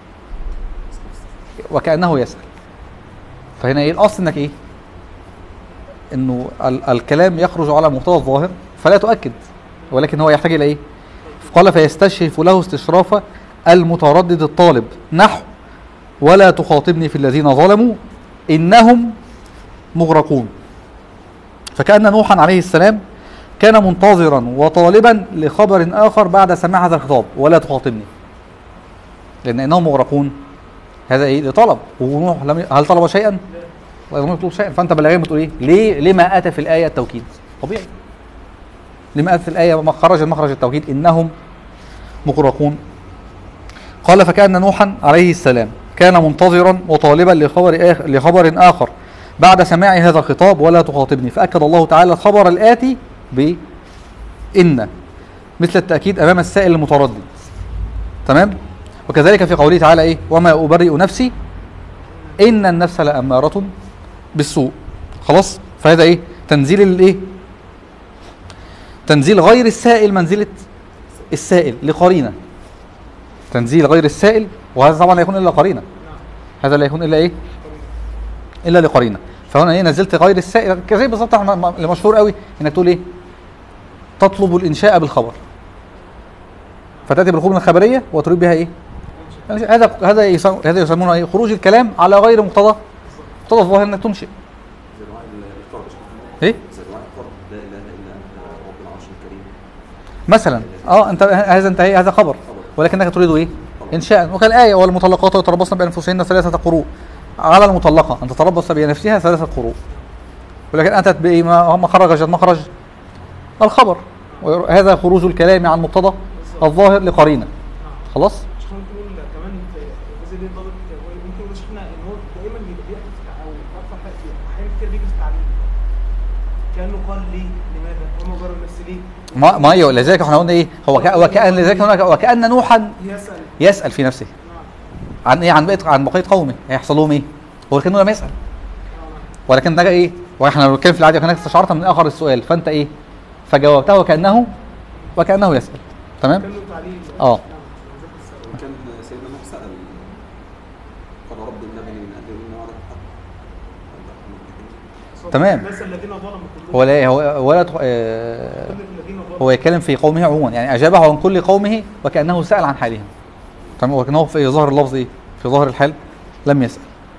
وكأنه يسأل فهنا ايه الاصل انك ايه انه ال- الكلام يخرج على مقتضى الظاهر فلا تؤكد ولكن هو يحتاج الى ايه قال فيستشرف له استشراف المتردد الطالب نحو ولا تخاطبني في الذين ظلموا انهم مغرقون فكأن نوحا عليه السلام كان منتظرا وطالبا لخبر اخر بعد سماع هذا الخطاب ولا تخاطبني لان انهم مغرقون هذا ايه لطلب ونوح لم ي... هل طلب شيئا؟ لم يطلب شيئا فانت بلاغيا بتقول ايه؟ ليه لما اتى في الايه التوكيد؟ طبيعي لما اتى في الايه ما خرج مخرج التوكيد انهم مغرقون قال فكان نوحا عليه السلام كان منتظرا وطالبا لخبر آخر لخبر اخر بعد سماع هذا الخطاب ولا تخاطبني فاكد الله تعالى الخبر الاتي ب ان مثل التاكيد امام السائل المتردد تمام وكذلك في قوله تعالى ايه وما ابرئ نفسي ان النفس لاماره بالسوء خلاص فهذا ايه تنزيل الايه تنزيل غير السائل منزله السائل لقرينه تنزيل غير السائل وهذا طبعا لا يكون الا قرينه نعم هذا لا يكون الا ايه الا لقرينه فهنا ايه نزلت غير السائل كزي بالظبط احنا- ما- اللي مشهور قوي انك تقول ايه تطلب الانشاء بالخبر فتاتي بالخبر الخبريه وتريد بها ايه يعني هذا هذا يسم- هذا يسمونه ايه خروج الكلام على غير مقتضى مقتضى الظاهر انك تنشئ زي دعاء القرب يا شيخ. ايه زي دعاء القرب لا اله الا انت رب العرش الكريم مثلا اه انت هذا انت ايه هذا خبر ولكنك تريد ايه انشاء وكالايه والمطلقات يتربصن بانفسهن ثلاثه قروء على المطلقه ان تتربص بنفسها ثلاثه قروء ولكن اتت بايه ما ما خرجت مخرج الخبر وهذا خروج الكلام عن مقتضى الظاهر لقرينه نعم خلاص مش ممكن نقول كمان في الجزء اللي ضابط ممكن نقول شفنا ان هو دايما بيبقى بيحكي في التع- او اكثر حاجه في احيانا كتير بيجي في التعليم كانه قال ليه لماذا وما جرى النفس ليه ما ما ايوه لذلك احنا قلنا ايه هو ك- وكأن لذلك هناك وكأن نوحا يسال يسأل في نفسه نعم عن ايه عن بقيه عن بقيه قومه هيحصل لهم ايه هو كانه لم يسأل آه، نعم. ولكن ده ايه واحنا لو كان في العاده كانك استشعرت من اخر السؤال فانت ايه فجاوبته وكانه وكانه يسال تمام كانه تعليل آه. نعم. ذات السبب. وكان سيدنا نوح سال قال رب النبي من اجل ان وعدك حق تمام. الناس الذين ظلموا كلهم هو لا إيه؟ هو ولا تخ- آه، كل الذين ظلموا هو يتكلم في قومه عموما يعني اجابه عن كل قومه وكانه سال عن حالهم تمام ولكنه في ظاهر اللفظ ايه في ظاهر الحال لم يسال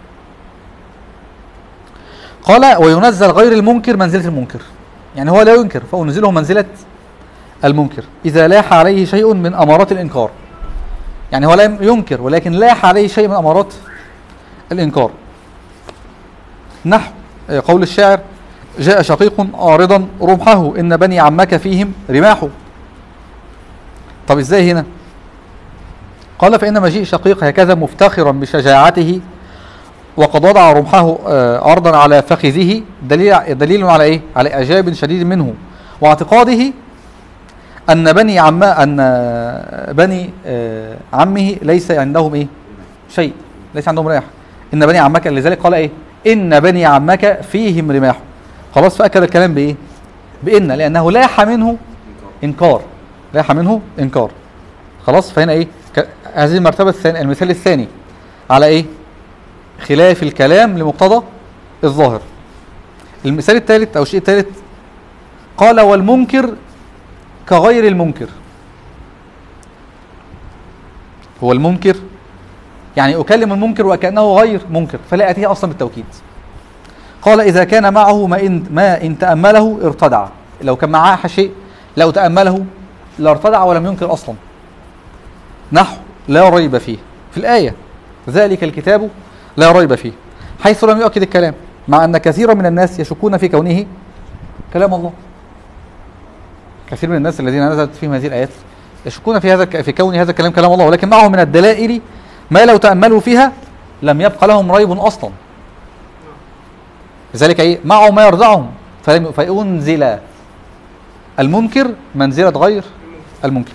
قال وينزل غير المنكر منزله المنكر يعني هو لا ينكر فانزله منزله المنكر اذا لاح عليه شيء من امارات الانكار يعني هو لا ينكر ولكن لاح عليه شيء من امارات الانكار نحو آه، قول الشاعر جاء شقيق عارضا رمحه ان بني عمك فيهم رماح طب ازاي هنا قال فان مجيء شقيق هكذا مفتخرا بشجاعته وقد وضع رمحه آه، ارضا على فخذه دليل دليل على ايه على اعجاب شديد منه واعتقاده ان بني عم ان بني آه، عمه ليس عندهم ايه شيء ليس عندهم رماح ان بني عمك لذلك قال ايه ان بني عمك فيهم رماح خلاص فاكد الكلام بايه بان لانه لاح منه انكار لاح منه انكار خلاص فهنا ايه ك... هذه المرتبه الثانيه المثال الثاني على ايه خلاف الكلام لمقتضى الظاهر المثال الثالث او الشيء الثالث قال والمنكر كغير المنكر هو المنكر يعني أكلم المنكر وكأنه غير منكر فلا يأتيه أصلا بالتوكيد قال إذا كان معه ما إن, ما إن تأمله ارتدع لو كان معاه شيء لو تأمله لارتدع ولم ينكر أصلا نحو لا ريب فيه في الآية ذلك الكتاب لا ريب فيه حيث لم يؤكد الكلام مع أن كثيرا من الناس يشكون في كونه كلام الله كثير من الناس الذين نزلت فيهم هذه الآيات يشكون في هذا في كون هذا الكلام كلام الله ولكن معه من الدلائل ما لو تأملوا فيها لم يبقى لهم ريب أصلا لذلك ايه معه ما يرضعهم فلم فأنزل المنكر منزلة غير المنكر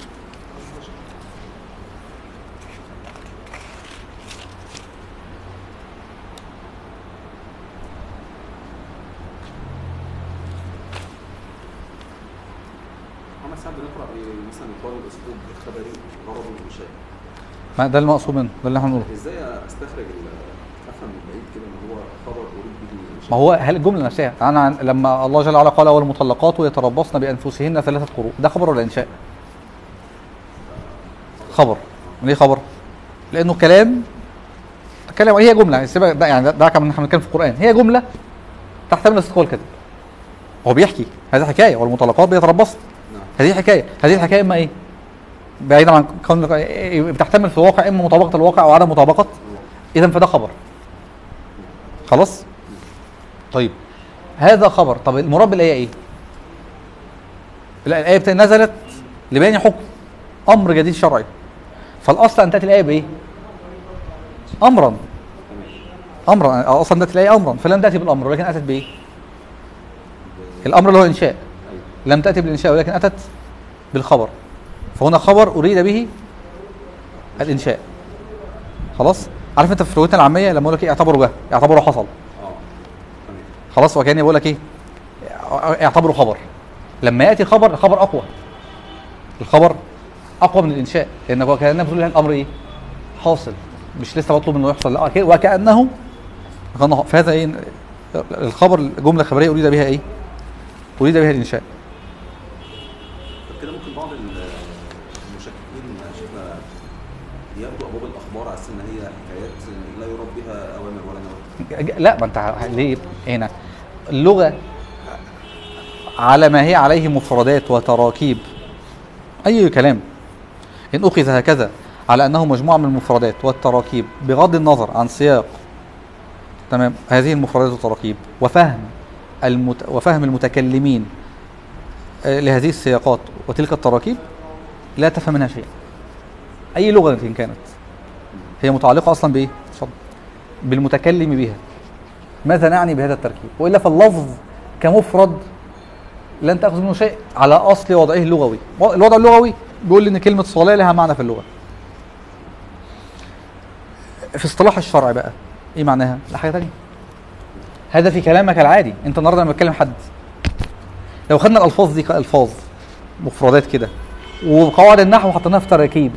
محمد سعد بنقرا إيه مثلا اطار الاسلوب الخبري غرض الانشاء ما ده المقصود منه ده اللي احنا بنقوله ازاي استخرج ال- افهم من بعيد كده ان هو خبر اريد به الانشاء ما هو هل الجمله نفسها انا عن- لما الله جل وعلا قال والمطلقات يتربصن بانفسهن ثلاثه قروء ده خبر ولا انشاء؟ خبر ليه خبر؟ لانه كلام كلام هي جمله سيبك ده يعني ده, ده كمان احنا بنتكلم في القران هي جمله تحتمل الصدق والكذب هو بيحكي هذه حكايه والمطلقات بيتربصن نعم هذه حكايه هذه الحكايه اما ايه؟ بعيدا عن كون بتحتمل في الواقع اما مطابقه الواقع او عدم مطابقه اذا فده خبر خلاص طيب هذا خبر طب المراد بالايه ايه لا الايه بتا- نزلت لبيان حكم امر جديد شرعي فالاصل ان تاتي الايه بايه امرا امرا اصلا تاتي الايه امرا فلم تاتي بالامر ولكن اتت بايه الامر اللي هو انشاء ايوه لم تاتي بالانشاء ولكن اتت بالخبر فهنا خبر اريد به الانشاء خلاص عارف انت في لغتنا العاميه لما اقول لك ايه اعتبروا جه اعتبروا حصل اه تمام خلاص وكاني بقول لك ايه اعتبره خبر لما ياتي خبر الخبر اقوى الخبر اقوى من الانشاء لان هو كانك بتقول الامر ايه حاصل مش لسه بطلب انه يحصل لا كده وكانه كأنه- فهذا ايه الخبر الجمله الخبريه اريد بها ايه اريد بها الانشاء طب كده ممكن بعض ال- المشككين شفنا يبدو ابواب الاخبار على اساس ان هي حكايات لا يراد بها اوامر ولا نواهي ج- لا ما انت ع- ليه هنا اللغه على ما هي عليه مفردات وتراكيب اي كلام ان اخذ هكذا على انه مجموعه من المفردات والتراكيب بغض النظر عن سياق تمام هذه المفردات والتراكيب وفهم المت... وفهم المتكلمين آه، لهذه السياقات وتلك التراكيب لا تفهم منها شيء اي لغه إن كانت هي متعلقه اصلا بايه اتفضل بالمتكلم بها ماذا نعني بهذا التركيب والا فاللفظ كمفرد لن تاخذ منه شيء على اصل وضعه اللغوي الوضع اللغوي بيقول ان كلمه صلاه لها معنى في اللغه في اصطلاح الشرع بقى ايه معناها لا حاجه ثانيه هذا في كلامك العادي انت النهارده لما بتكلم حد لو خدنا الالفاظ دي كالفاظ مفردات كده وقواعد النحو حطيناها في تراكيب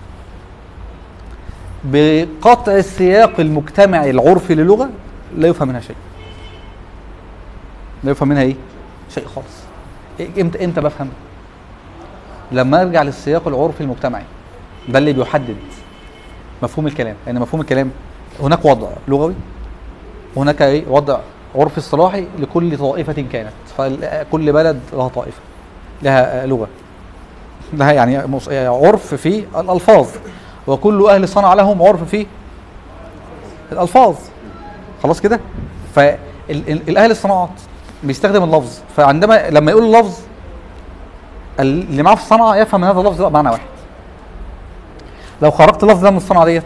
بقطع السياق المجتمعي العرفي للغه لا يفهم منها شيء لا يفهم منها ايه شيء خالص إيه- امتى امتى بفهم لما ارجع للسياق العرفي المجتمعي ده اللي بيحدد مفهوم الكلام لان مفهوم الكلام هناك وضع لغوي وهناك ايه وضع عرفي اصطلاحي لكل طائفه كانت فكل بلد لها طائفه لها آه، لغه لها يعني مص- يعني عرف في الالفاظ وكل اهل صنع لهم عرف في الالفاظ خلاص كده فالاهل الصناعات بيستخدم اللفظ فعندما لما يقول اللفظ اللي معاه في الصنعه يفهم من هذا اللفظ بقى معنى واحد لو خرجت اللفظ ده من الصنعه ديت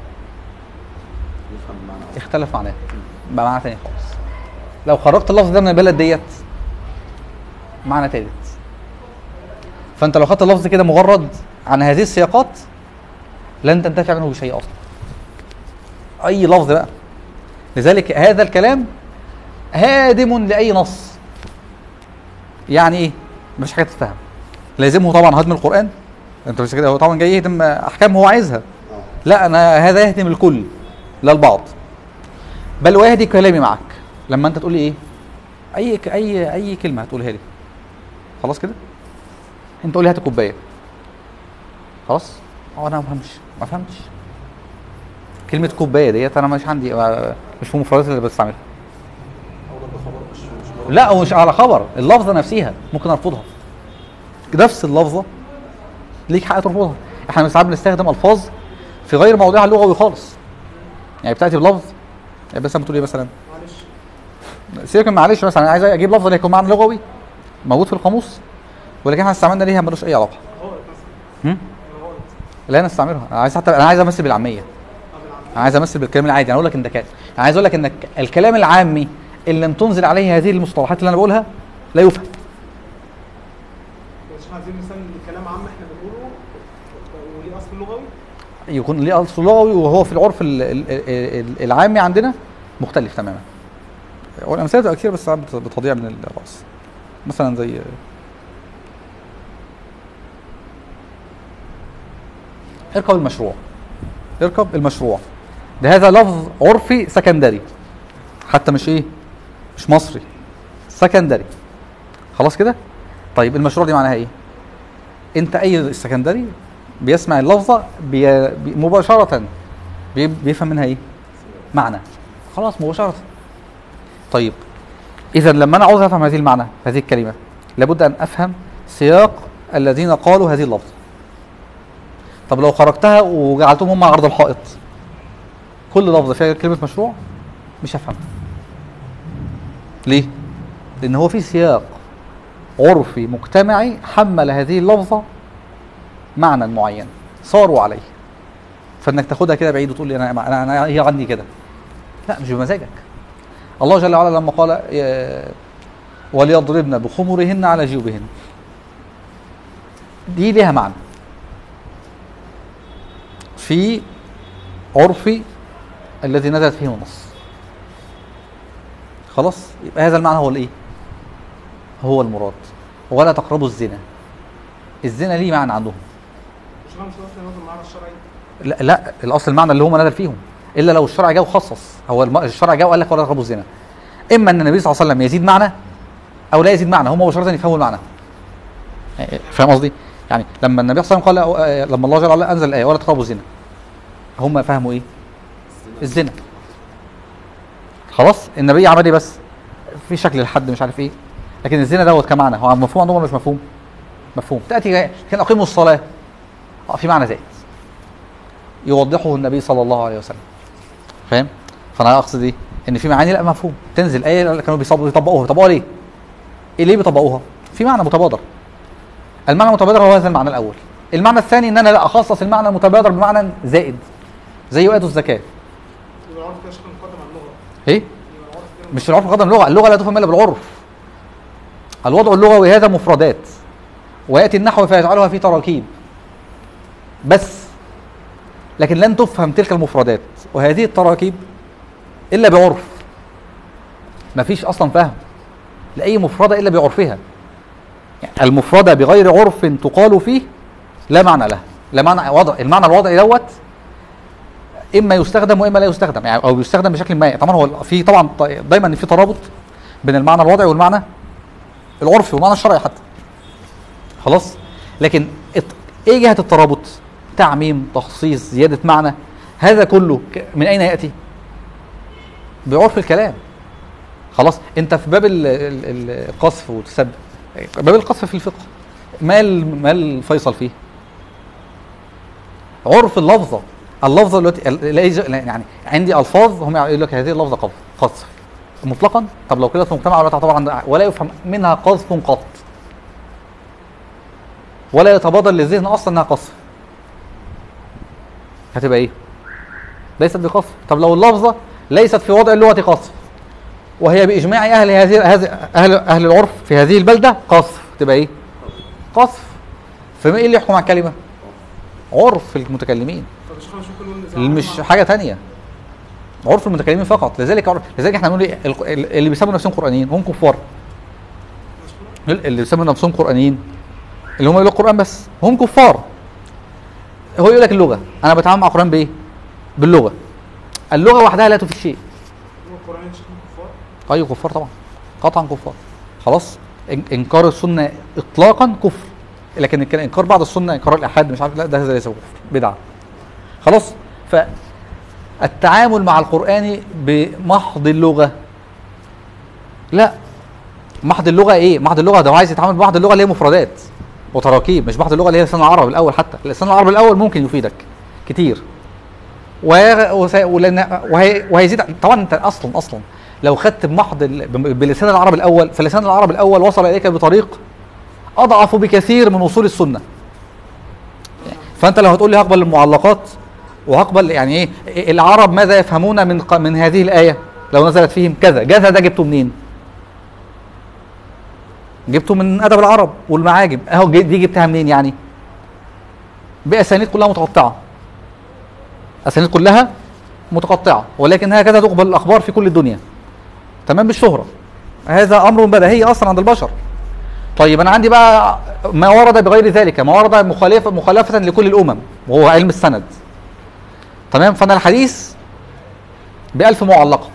يفهم المعنى أكتر. اختلف معناه بقى معنى تاني خالص لو خرجت اللفظ ده من البلد ديت معنى تالت فانت لو خدت اللفظ كده مجرد عن هذه السياقات لن تنتفع منه بشيء اصلا اي لفظ بقى لذلك هذا الكلام هادم لاي نص يعني ايه مفيش حاجه تتفهم لازمه طبعا هدم القران انت مش كده هو طبعا جاي يهدم احكام هو عايزها اه لا انا هذا يهدم الكل لا البعض بل ويهدي كلامي معك لما انت تقول لي ايه اي ك- اي اي كلمه هتقولها لي خلاص كده انت قول لي هات الكوبايه خلاص اه انا ما فهمش ما فهمتش كلمه كوبايه ديت انا مش عندي آه، مش في المفردات اللي بستعملها او ده خبر مش مش لا هو مش على خبر اللفظه نفسها ممكن ارفضها نفس اللفظه ليك حق ترفضها احنا ساعات بنستخدم الفاظ في غير موضعها اللغوي خالص يعني بتاتي بلفظ يعني بس بتقول ايه مثلا معلش سيبك من معلش مثلا انا عايز اجيب لفظ اللي يكون معنى لغوي موجود في القاموس ولكن احنا استعملنا ليها ملوش اي علاقه غلط مثلا هم؟ غلط لا انا استعملها انا عايز حتى انا عايز امثل بالعاميه طب العمل انا عايز امثل بالكلام العادي انا اقول لك ان ده كده انا عايز اقول لك ان الكلام العامي اللي لم تنزل عليه هذه المصطلحات اللي انا بقولها لا يفهم مش عايزين مثال لكلام عام احنا بنقوله وليه اصل لغوي يكون ليه اصل لغوي وهو في العرف ال- ال- ال- العامي عندنا مختلف تماما والامثله بتبقى كتير بس ساعات بت- بتضيع من الراس مثلا زي اركب المشروع اركب المشروع ده هذا لفظ عرفي سكندري حتى مش ايه مش مصري سكندري خلاص كده طيب المشروع دي معناها ايه انت اي سكندري بيسمع اللفظه بي... بي... مباشره بي... بيفهم منها ايه معنى خلاص مباشره طيب اذا لما انا عاوز افهم هذه المعنى هذه الكلمه لابد ان افهم سياق الذين قالوا هذه اللفظه طب لو خرجتها وجعلتهم هم عرض الحائط كل لفظ فيها كلمه مشروع مش هفهمها ليه لان هو في سياق عرفي مجتمعي حمل هذه اللفظه معنى معين صاروا عليه فانك تاخدها كده بعيد وتقول لي انا انا, أنا هي عندي كده لا مش بمزاجك الله جل وعلا لما قال يا- وليضربن بخمرهن على جيوبهن دي ليها معنى في عرف الذي نزلت فيه النص خلاص يبقى هذا المعنى هو الايه هو المراد ولا تقربوا الزنا الزنا ليه معنى عندهم مش انا مش اصل نظر المعنى الشرعي لا لا الاصل المعنى اللي هم نزل فيهم الا لو الشرع جاء وخصص هو الم- الشرع جاء وقال لك ولا تقربوا الزنا اما ان النبي صلى الله عليه وسلم يزيد معنى او لا يزيد معنى هم مباشره يفهموا المعنى يعني فاهم قصدي يعني لما النبي صلى الله عليه وسلم قال آه، لما الله جل وعلا انزل الايه ولا تقربوا الزنا هم فهموا ايه الزنا خلاص النبي عمل ايه بس في شكل الحد مش عارف ايه لكن الزنا دوت كمعنى هو مفهوم عندهم ولا مش مفهوم مفهوم تاتي كان اقيموا الصلاه آه، في معنى زائد يوضحه النبي صلى الله عليه وسلم فاهم فانا اقصد ايه ان في معاني لا مفهوم تنزل ايه كانوا بيصب- بيطبقوها بيطبقوها ليه ايه ليه بيطبقوها في معنى متبادر المعنى المتبادر هو هذا المعنى الاول المعنى الثاني ان انا لا اخصص المعنى المتبادر بمعنى زائد زي يؤدوا الزكاه يبقى العرف كده شكل مقدم على اللغه ايه يبقى العرف كده مش العرف قدم اللغه اللغه لا تفهم الا بالعرف الوضع اللغوي هذا مفردات وياتي النحو فيجعلها في تراكيب بس لكن لن تفهم تلك المفردات وهذه التراكيب الا بعرف مفيش اصلا فهم لاي مفرده الا بعرفها يعني المفرده بغير عرف تقال فيه لا معنى لها لا معنى وضع المعنى الوضعي دوت اما يستخدم واما لا يستخدم يعني او يستخدم بشكل ما طبعا هو في طبعا ط- دايما في ترابط بين المعنى الوضعي والمعنى العرفي والمعنى الشرعي حتى خلاص لكن الت- ايه جهه الترابط تعميم تخصيص زياده معنى هذا كله ك- من اين ياتي بعرف الكلام خلاص انت في باب ال- ال- ال- القذف والسب باب القذف في الفقه ما ال- ما الفيصل فيه عرف اللفظه اللفظه التي ال- لا يج- لا يعني عندي الفاظ هم يقول لك هذه اللفظه قذف قذف مطلقا طب لو كده في المجتمع ولا تعتبر عند ولا يفهم منها قذف قط ولا يتبادر للذهن اصلا انها قذف هتبقى ايه؟ ليست بقذف طب لو اللفظه ليست في وضع اللغه قذف وهي باجماع اهل هذه هذه اهل اهل العرف في هذه البلده قذف تبقى ايه؟ قذف فما ايه اللي يحكم على الكلمه؟ عرف المتكلمين طب مش مش ممكن نقول إذا مش عرف حاجه تانية عرف المتكلمين فقط لذلك عرف لذلك احنا بنقول إيه؟ الق- اللي بيسموا نفسهم قرانيين هم كفار اللي بيسموا نفسهم قرانيين اللي هم يقولوا القران بس هم كفار هو يقول لك اللغه انا بتعامل مع القران بايه باللغه اللغه وحدها لا تفيد شيء هو القرآن شيخ كفار ايوه كفار طبعا قطعا كفار خلاص إن- انكار السنه اطلاقا كفر لكن الك- انكار بعض السنه انكار الاحاد مش عارف لا ده هذا ليس كفر بدعه خلاص فالتعامل مع القران بمحض اللغه لا محض اللغه ايه محض اللغه ده هو عايز يتعامل بمحض اللغه اللي هي مفردات وتراكيب مش محض اللغه اللي هي لسان العرب الاول حتى اللسان العربي الاول ممكن يفيدك كتير وهي- وس- ولأن وهي وهيزيد طبعا انت اصلا اصلا لو خدت بمحض ال- ب- بلسان العرب الاول فلسان العرب الاول وصل اليك بطريق اضعف بكثير من وصول السنه فانت لو هتقول لي هقبل المعلقات وهقبل يعني ايه إيه العرب ماذا يفهمون من ق- من هذه الايه لو نزلت فيهم كذا كذا ده جبته منين جبته من ادب العرب والمعاجم اهو جي- دي جبتها منين يعني باسانيد كلها متقطعه اسانيد كلها متقطعه ولكن هكذا تقبل الاخبار في كل الدنيا تمام بالشهره هذا امر بديهي اصلا عند البشر طيب انا عندي بقى ما ورد بغير ذلك ما ورد مخالفه مخالفه لكل الامم وهو علم السند تمام فانا الحديث بألف معلقه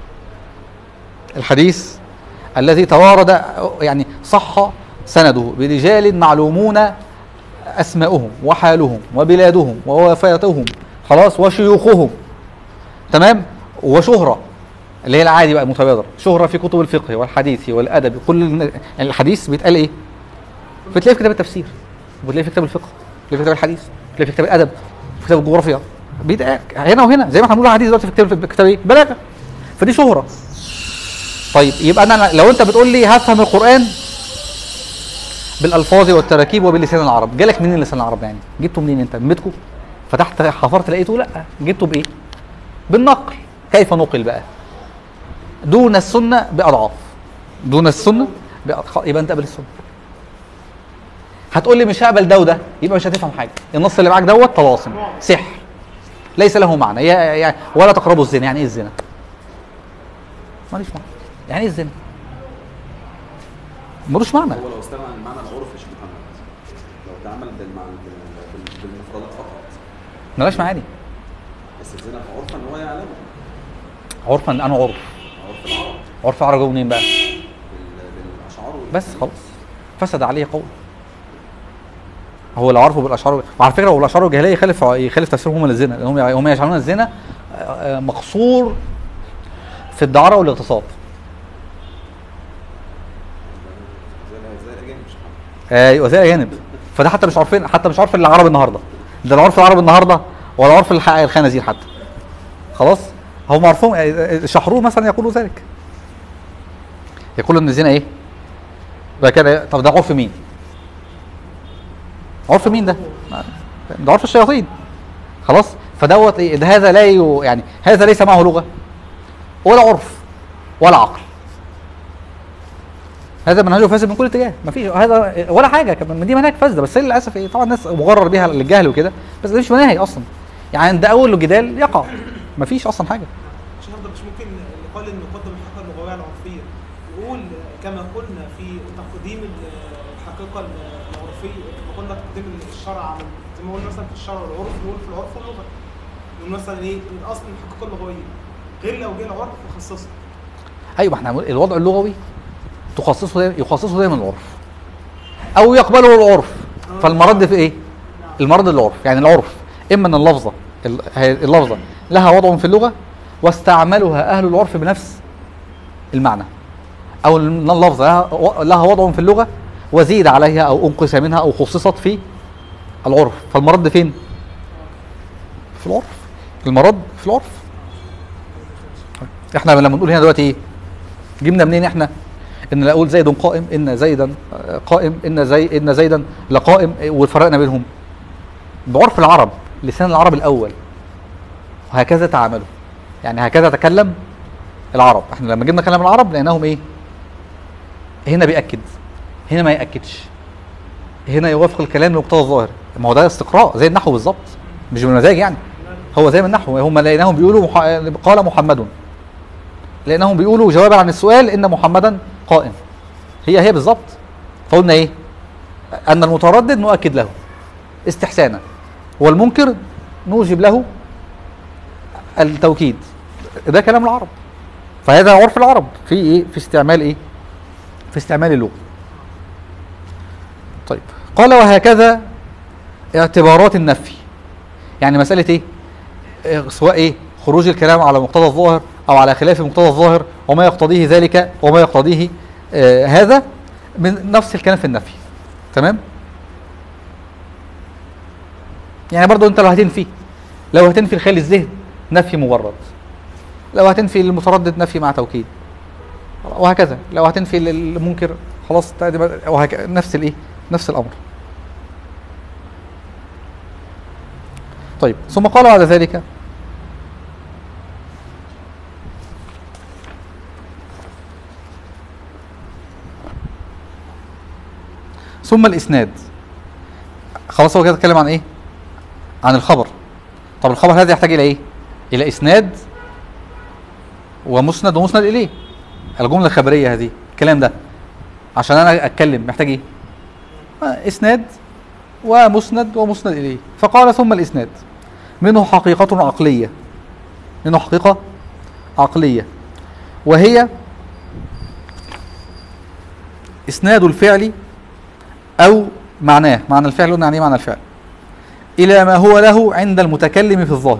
الحديث الذي توارد يعني صح سنده برجال معلومون اسماؤهم وحالهم وبلادهم ووفاتهم خلاص وشيوخهم تمام وشهره اللي هي العادي بقى المتبادر شهره في كتب الفقه والحديث والادب كل الن- الحديث بيتقال ايه بتلاقيه في كتاب التفسير وبتلاقيه في كتاب الفقه بتلاقيه في كتاب الحديث بتلاقيه في كتاب الادب في كتاب الجغرافيا بيتقال هنا وهنا زي ما احنا بنقول حديث دلوقتي في كتاب في كتاب ايه بلاغه فدي شهره طيب يبقى انا لو انت بتقول لي هفهم القران بالالفاظ والتراكيب وباللسان العرب جالك منين لسان العرب يعني جبته منين انت من بيتكم فتحت حفرت لقيته لا جبته بايه بالنقل كيف نقل بقى دون السنه باضعاف دون السنه بأضعاف. يبقى انت قبل السنه هتقول لي مش هقبل ده وده يبقى مش هتفهم حاجه النص اللي معاك دوت طلاسم سحر ليس له معنى يا- يا- ولا تقربوا الزنا يعني ايه الزنا ماليش معنى يعني ايه الزنا ملوش معنى هو لو استمع المعنى العرفي يا شيخ محمد لو تعامل بالمعنى بال- بال- بالمفردات فقط ملاش معاني بس الزنا عرفا ان هو يعلمه عرفا انا عرف عرف العرب عرف العرب جاوا منين بقى بال- بالاشعار وال- بس خلاص فسد عليه قول هو لو عرفوا بالاشعار وعلى فكره هو الاشعار الجاهليه يخالف يخالف تفسيرهم هم للزنا لان هم هم يجعلون الزنا آه، آه، مقصور في الدعاره والاغتصاب زي زي الاجانب يا شيخ محمد ايوه زي الاجانب فده حتى مش عارفين حتى مش عارف العرب النهارده ده العرف العربي النهارده ولا عرف الح- الخنازير حتى خلاص هم عارفهم آه، شحرور مثلا يقولوا ذلك يقولوا ان الزنا ايه بقى كده طب ده عرف مين عرف مين ده ده عرف الشياطين خلاص فدوت ايه ده هذا لا ي- يعني هذا ليس معه لغه ولا عرف ولا عقل هذا منهجه فاسد من كل اتجاه مفيش هذا ولا حاجه كمان دي مناهج فاسده بس هي للاسف إيه، طبعا الناس مغرر بيها للجهل وكده بس ده مش مناهج اصلا يعني ده اول جدال يقع مفيش اصلا حاجه عشان هذا مش ممكن يقال ان نقدم الحقيقه اللغويه على العرفيه نقول كما قلنا في تقديم الحقيقه العرفيه كما قلنا تقديم الشرع على زي ما قلنا مثلا في الشرع والعرف نقول في العرف واللغه نقول مثلا ايه الاصل الحقيقه اللغويه غير لو جه العرف وخصصه ايوه ما احنا هنقول الوضع اللغوي تخصصه دايما يخصصه دايما العرف او يقبله العرف فالمرد في ايه المرد العرف يعني العرف اما ان اللفظه ال- هي- اللفظه لها وضع في اللغه واستعملها اهل العرف بنفس المعنى او ان اللفظه لها و- لها وضع في اللغه وزيد عليها او انقص منها او خصصت في العرف فالمرد فين في العرف المرد في العرف احنا لما بنقول هنا دلوقتي ايه جبنا منين احنا ان لا اقول زيد قائم ان زيدا قائم ان زي ان زيدا لقائم وفرقنا بينهم بعرف العرب لسان العرب الاول وهكذا تعاملوا يعني هكذا تكلم العرب احنا لما جبنا كلام العرب لقيناهم ايه هنا بيأكد هنا ما يأكدش هنا يوافق الكلام لمقتضى الظاهر ما هو ده استقراء زي النحو بالظبط مش بمزاج يعني هو زي ما النحو هم لقيناهم بيقولوا مح... قال محمد لقيناهم بيقولوا جوابا عن السؤال ان محمدا قائم هي هي بالظبط فقلنا ايه ان المتردد نؤكد له استحسانا والمنكر نوجب له التوكيد ده كلام العرب فهذا عرف العرب في ايه في استعمال ايه في استعمال اللغه طيب قال وهكذا اعتبارات النفي يعني مساله ايه إيه، سواء ايه خروج الكلام على مقتضى الظاهر او على خلاف مقتضى الظاهر وما يقتضيه ذلك وما يقتضيه آه هذا من نفس الكلام في النفي تمام يعني برضو انت لو هتنفي لو هتنفي الخيال الذهن نفي مجرد لو هتنفي المتردد نفي مع توكيد وهكذا لو هتنفي المنكر خلاص تقدم- وهكذا نفس الايه نفس الامر طيب ثم قال بعد ذلك ثم الاسناد خلاص هو كده اتكلم عن ايه عن الخبر طب الخبر هذا يحتاج الى ايه الى اسناد ومسند ومسند اليه الجمله الخبريه هذه الكلام ده عشان انا اتكلم محتاج ايه آه، اسناد ومسند ومسند اليه فقال ثم الاسناد منه حقيقه عقليه منه حقيقه عقليه وهي اسناد الفعل او معناه معنى الفعل قلنا يعني ايه معنى الفعل الى ما هو له عند المتكلم في الظاهر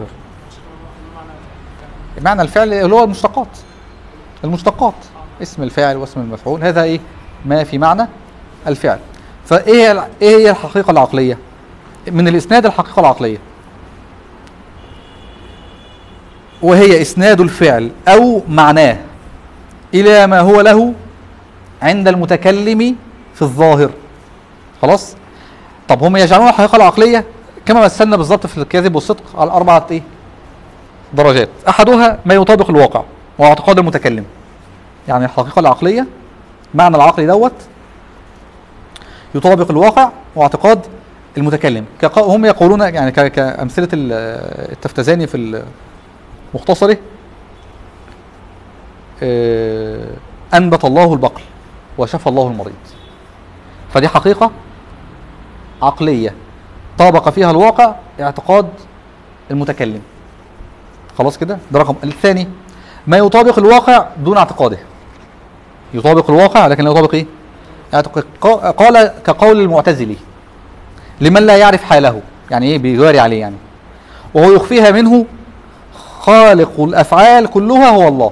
معنى الفعل اللي هو المشتقات المشتقات اسم الفاعل واسم المفعول هذا ايه ما في معنى الفعل فايه هي الع- ايه هي الحقيقه العقليه من الاسناد الحقيقه العقليه وهي اسناد الفعل او معناه الى ما هو له عند المتكلم في الظاهر خلاص طب هم يجعلون الحقيقه العقليه كما مثلنا بالظبط في الكذب والصدق على اربعه ايه درجات احدها ما يطابق الواقع واعتقاد المتكلم يعني الحقيقه العقليه معنى العقل دوت يطابق الواقع واعتقاد المتكلم كق- هم يقولون يعني ك- كامثله ال- التفتزاني في مختصره آه، انبت الله البقل وشفى الله المريض فدي حقيقه عقليه طابق فيها الواقع اعتقاد المتكلم خلاص كده ده رقم الثاني ما يطابق الواقع دون اعتقاده يطابق الواقع لكن لا يطابق ايه اعتق- قا- قال كقول المعتزلي لمن لا يعرف حاله يعني ايه بيجاري عليه يعني وهو يخفيها منه خالق الافعال كلها هو الله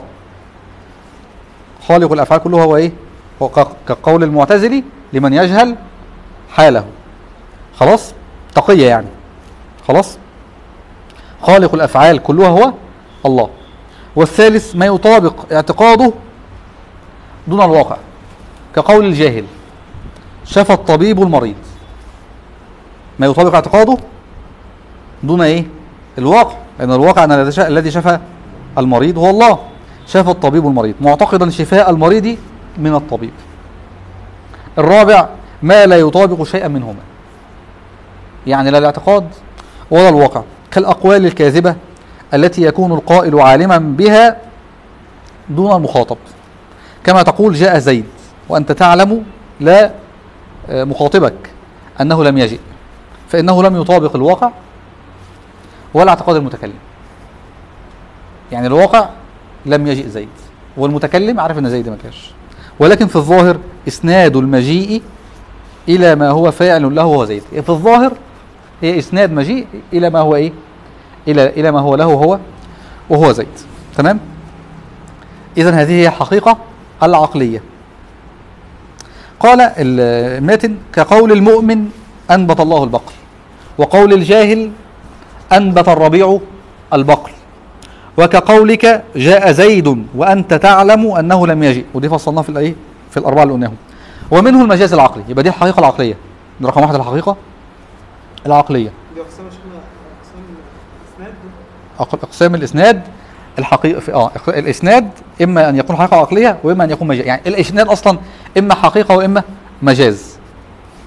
خالق الافعال كلها هو ايه هو ك- كقول المعتزلي لمن يجهل حاله خلاص تقية يعني خلاص خالق الافعال كلها هو الله والثالث ما يطابق اعتقاده دون الواقع كقول الجاهل شفى الطبيب المريض ما يطابق اعتقاده دون ايه الواقع لان الواقع ان الذي شا- الذي شفى المريض هو الله شفى الطبيب المريض معتقدا شفاء المريض من الطبيب الرابع ما لا يطابق شيئا منهما يعني لا الاعتقاد ولا الواقع كالأقوال الكاذبة التي يكون القائل عالما بها دون المخاطب كما تقول جاء زيد وأنت تعلم لا آه، مخاطبك أنه لم يجئ فإنه لم يطابق الواقع ولا اعتقاد المتكلم يعني الواقع لم يجئ زيد والمتكلم عارف ان زيد ما كانش ولكن في الظاهر اسناد المجيء الى ما هو فاعل له هو زيد في الظاهر هي اسناد مجيء الى ما هو ايه الى الى ما هو له هو وهو زيد تمام اذا هذه هي الحقيقه العقليه قال الماتن كقول المؤمن انبت الله البقر وقول الجاهل انبت الربيع البقر وكقولك جاء زيد وانت تعلم انه لم يجئ ودي فصلناها في الايه في الاربعه اللي قلناهم ومنه المجاز العقلي يبقى دي الحقيقه العقليه دي رقم واحد الحقيقه العقليه دي اقسام شكلها اقسام اسناد أق- اقسام الاسناد الحقيقه في اه إق- الاسناد اما ان يكون حقيقه عقليه واما ان يكون مجاز يعني الاسناد اصلا اما حقيقه واما مجاز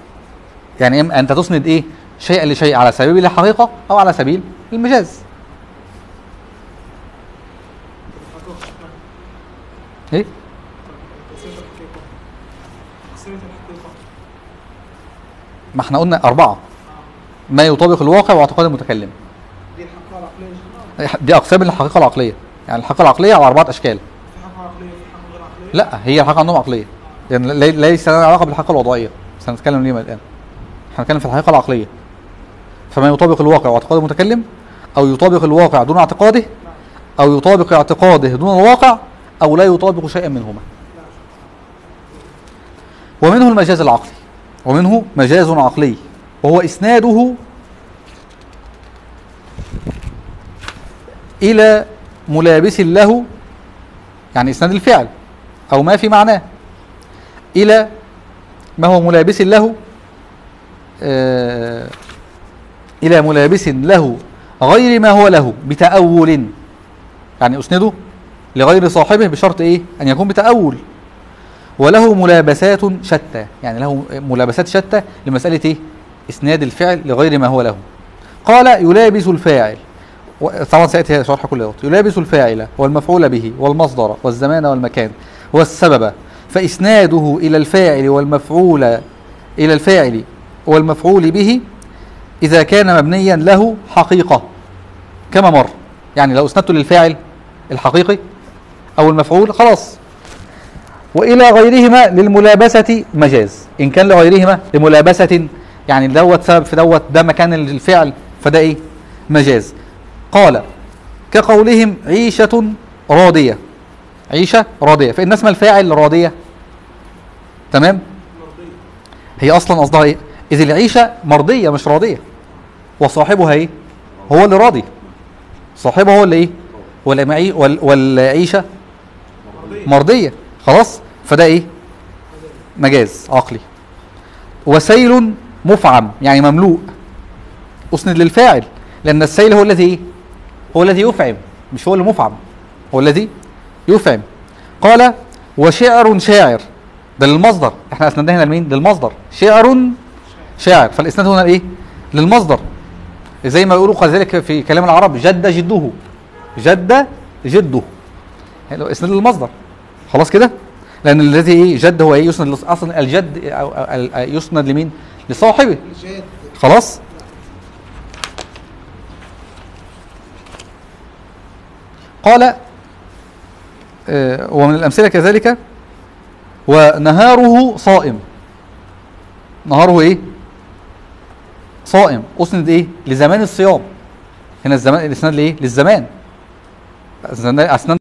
يعني اما انت تسند ايه شيئا لشيء على سبيل الحقيقه او على سبيل المجاز ايه تقسيمة الحقيقة تقسيمة الحقيقة ما احنا قلنا اربعه ما يطابق الواقع واعتقاد المتكلم دي الحقيقة العقلية يا شيخنا دي اقسام الحقيقه العقليه يعني الحقيقه العقليه على اربعه اشكال في حقيقة عقلية في حقيقة غير عقلية لا هي الحقيقه عندهم عقليه يعني لي- ليس لنا علاقه بالحقيقه الوضعيه بس هنتكلم ليه الان احنا هنتكلم في الحقيقه العقليه فما يطابق الواقع واعتقاد المتكلم او يطابق الواقع دون اعتقاده او يطابق اعتقاده دون الواقع او لا يطابق شيئا منهما ومنه المجاز العقلي ومنه مجاز عقلي وهو اسناده الى ملابس له يعني اسناد الفعل او ما في معناه الى ما هو ملابس له آه، الى ملابس له غير ما هو له بتأول يعني اسنده لغير صاحبه بشرط ايه ان يكون بتأول وله ملابسات شتى يعني له ملابسات شتى لمسألة ايه اسناد الفعل لغير ما هو له قال يلابس الفاعل و- طبعا سياتي شرح كل دوت يلابس الفاعل والمفعول به والمصدر والزمان والمكان والسبب فاسناده الى الفاعل والمفعول الى الفاعل والمفعول به اذا كان مبنيا له حقيقه كما مر يعني لو اسندته للفاعل الحقيقي او المفعول خلاص والى غيرهما للملابسه مجاز ان كان لغيرهما لملابسه يعني دوت سبب في دوت ده مكان الفعل فده ايه مجاز قال كقولهم عيشة راضية عيشة راضية فإن اسم الفاعل راضية تمام مرضية هي أصلا قصدها إيه إذ العيشة مرضية مش راضية وصاحبها إيه هو اللي راضي صاحبه هو اللي إيه والمعي وال والعيشة مرضية مرضية خلاص فده إيه مجاز عقلي وسيل مفعم يعني مملوء أسند للفاعل لأن السيل هو الذي إيه هو الذي يفعم مش هو اللي مفعم هو الذي يفعم قال وشعر شاعر ده للمصدر احنا اسندنا هنا لمين للمصدر شعر شاعر فالاسناد هنا ايه للمصدر زي ما يقولوا كذلك في كلام العرب جد جده جد جده يعني اسناد للمصدر خلاص كده لان الذي ايه جد هو ايه يسند لص- اصلا الجد أو أو- ال- يسند لمين لصاحبه الجاد خلاص قال آه، ومن الأمثلة كذلك ونهاره صائم نهاره ايه صائم أسند ايه لزمان الصيام هنا الزمان الاسناد لايه للزمان أسند- اسناد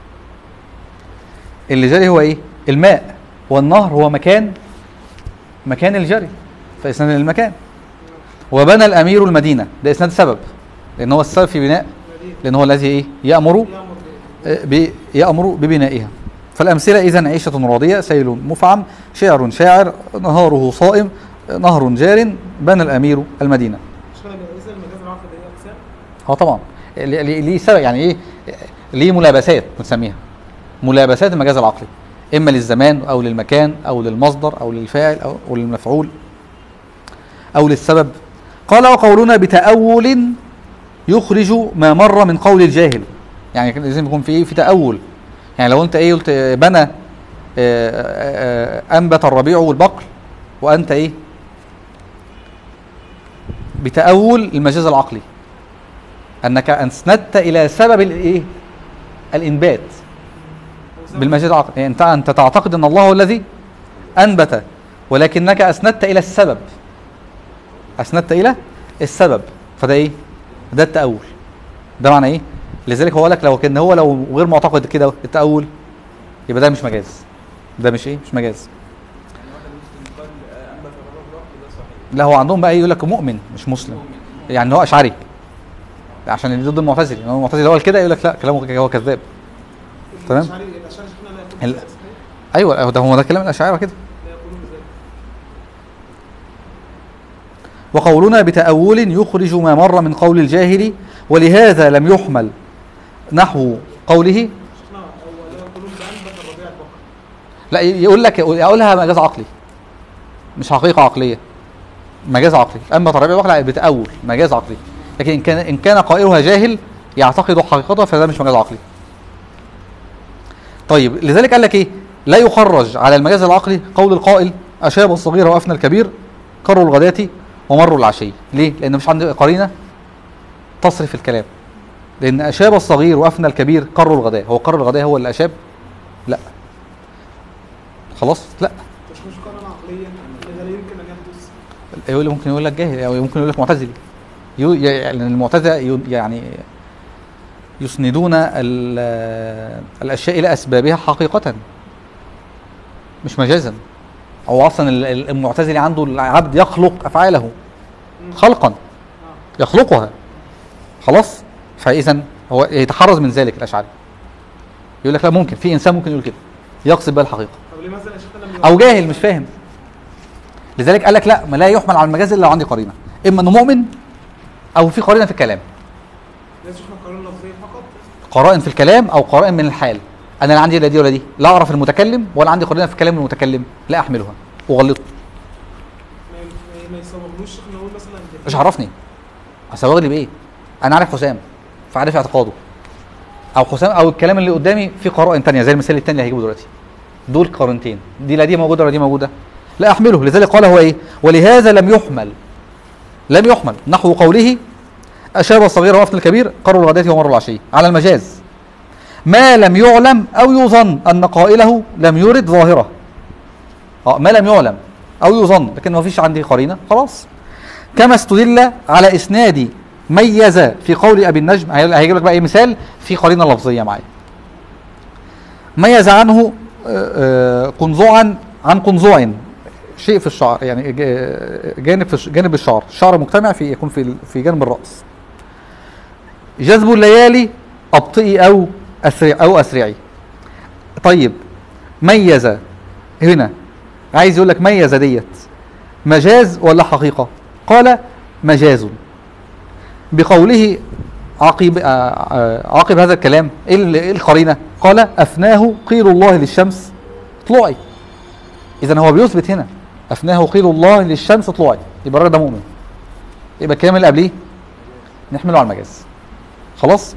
اللي جري هو ايه الماء والنهر هو مكان مكان الجري فاسناد للمكان وبنى الامير المدينه ده اسناد سبب لان هو السبب في بناء مدينة لان هو الذي ايه يامر يأمر ب- ب- يامر ببنائها فالامثله اذا عيشه راضيه سيل مفعم شعر شاعر نهاره صائم نهر جار بنى الامير المدينه مش كده إذا المجاز العقلي ده إيه أقسام اه طبعا ليه- ليه ليه سبب يعني ايه ليه ملابسات بنسميها ملابسات المجاز العقلي اما للزمان او للمكان او للمصدر او للفاعل او أو للمفعول او للسبب قال وقولنا بتأول يخرج ما مر من قول الجاهل يعني كان لازم يكون في ايه في تأول يعني لو انت ايه قلت آه، بنى آه، آه، آه، انبت الربيع والبقل وانت ايه بتأول المجاز العقلي انك اسندت الى سبب الايه الانبات أو سبب بالمجاز العقلي يعني انت انت تعتقد ان الله هو الذي انبت ولكنك اسندت الى السبب اسندت الى السبب فده ايه ده التأول ده معنى ايه لذلك هو لك لو كان هو لو غير معتقد كده التأول يبقى ده مش مجاز ده مش ايه مش مجاز يعني واحد مسلم قال آه، انبت الرجل رأي ده صحيح لا هو عندهم بقى إيه يقول لك مؤمن مش مسلم يعني هو اشعري عشان اللي ضد المعتزلي يعني هو المعتزلي هو كده يقول لك لا كلامه هو كذاب تمام. الأشعري الأشعري شفنا لا يقولون ال- ذلك صحيح؟ ايوه ده هو ده كلام الاشاعره كده لا يقولون ذلك وقولنا بتأول يخرج ما مر من قول الجاهل ولهذا لم يحمل نحو قوله شفنا أو لا يقولون بأنبت الربيع البقر لا يقول لك يقولها مجاز عقلي مش حقيقة عقلية مجاز عقلي اما طريقة عقلي بتأول مجاز عقلي لكن ان كان ان كان قائلها جاهل يعتقد حقيقتها فده مش مجاز عقلي طيب لذلك قال لك ايه لا يخرج على المجاز العقلي قول القائل اشاب الصغير وافنى الكبير كروا الغداة ومروا العشي ليه لان مش عندي قرينه تصرف الكلام لان اشاب الصغير وافنى الكبير كروا الغداء هو كر الغداء هو اللي اشاب لا خلاص لا مش مش قرار عقليا لا يمكن ان يحدث يقول اللي ممكن يقول لك جاهل او ممكن يقول لك معتزلي يو- يعني المعتزله يو- يعني يسندون ال- الاشياء الى اسبابها حقيقه مش مجازا او اصلا ال- ال- المعتزلي عنده العبد يخلق افعاله خلقا اه يخلقها خلاص فاذا هو يتحرز من ذلك الاشعري يقول لك لا ممكن في انسان ممكن يقول كده يقصد بها الحقيقه طب لماذا يا شيخنا لم او جاهل مش فاهم لذلك قال لك لا ما لا يحمل على المجاز الا لو عندي قرينه اما انه مؤمن او في قرينه في الكلام لازم شيخنا قرار لفظيه فقط قرائن في الكلام او قرائن من الحال انا لا عندي لا دي ولا دي لا اعرف المتكلم ولا عندي قرينه في كلام المتكلم لا احملها اغلطه ما ما- ما يصوغلوش شيخنا نقول مثلا ده مش عرفني اسوغ لي بايه انا عارف حسام فعارف اعتقاده او حسام او الكلام اللي قدامي في قرائن تانية زي المثال التاني اللي هيجيبه دلوقتي دول قرينتين دي لا دي موجوده ولا دي موجوده لا احمله لذلك قال هو ايه ولهذا لم يحمل لم يحمل نحو قوله اشاب الصغير وافنى الكبير قروا الغداة ومروا العشي على المجاز ما لم يعلم او يظن ان قائله لم يرد ظاهره اه ما لم يعلم او يظن لكن ما فيش عندي قرينه خلاص كما استدل على اسناد ميز في قول ابي النجم هي- هيجيب لك بقى ايه مثال في قرينه لفظيه معايا ميز عنه آه، آه، قنزوعا عن قنزوع شيء في الشعر يعني ج- جانب في الش- جانب الشعر الشعر مجتمع في يكون في ال- في جانب الراس جذب الليالي ابطئي او اسرع او اسرعي طيب ميز هنا عايز يقول لك ميز ديت مجاز ولا حقيقة قال مجاز بقوله عقب آه، آه، عقب هذا الكلام ايه ال- إيه القرينة قال افناه قيل الله للشمس طلوعي اذا هو بيثبت هنا افناه قيل الله للشمس طلوعي يبقى الراجل ده مؤمن يبقى الكلام اللي قبليه نحمله على المجاز خلاص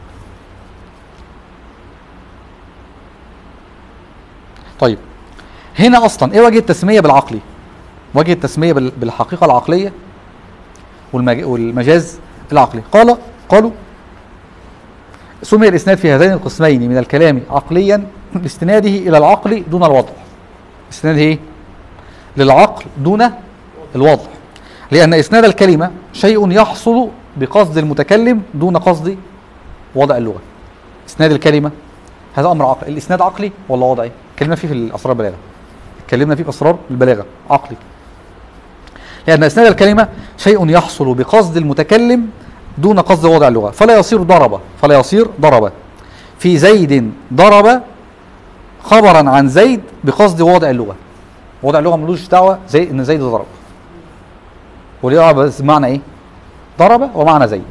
طيب هنا اصلا ايه وجه التسميه بالعقلي وجه التسميه بال- بالحقيقه العقليه والمج- والمجاز العقلي قال قالوا سمي الاسناد في هذين القسمين من الكلام عقليا لاستناده الى العقل دون الوضع استناده ايه للعقل دون الوضع لان اسناد الكلمه شيء يحصل بقصد المتكلم دون قصد وضع اللغه اسناد الكلمه هذا امر عقلي الاسناد عقلي ولا وضعي اتكلمنا فيه في الاسرار البلاغه اتكلمنا فيه في اسرار البلاغه عقلي لان اسناد الكلمه شيء يحصل بقصد المتكلم دون قصد وضع اللغه فلا يصير ضرب فلا يصير ضرب في زيد ضرب خبرا عن زيد بقصد وضع اللغه وضع اللغه ملوش دعوه زي ان زيد ضرب وليه دعوة بس معنى ايه ضرب ومعنى زيد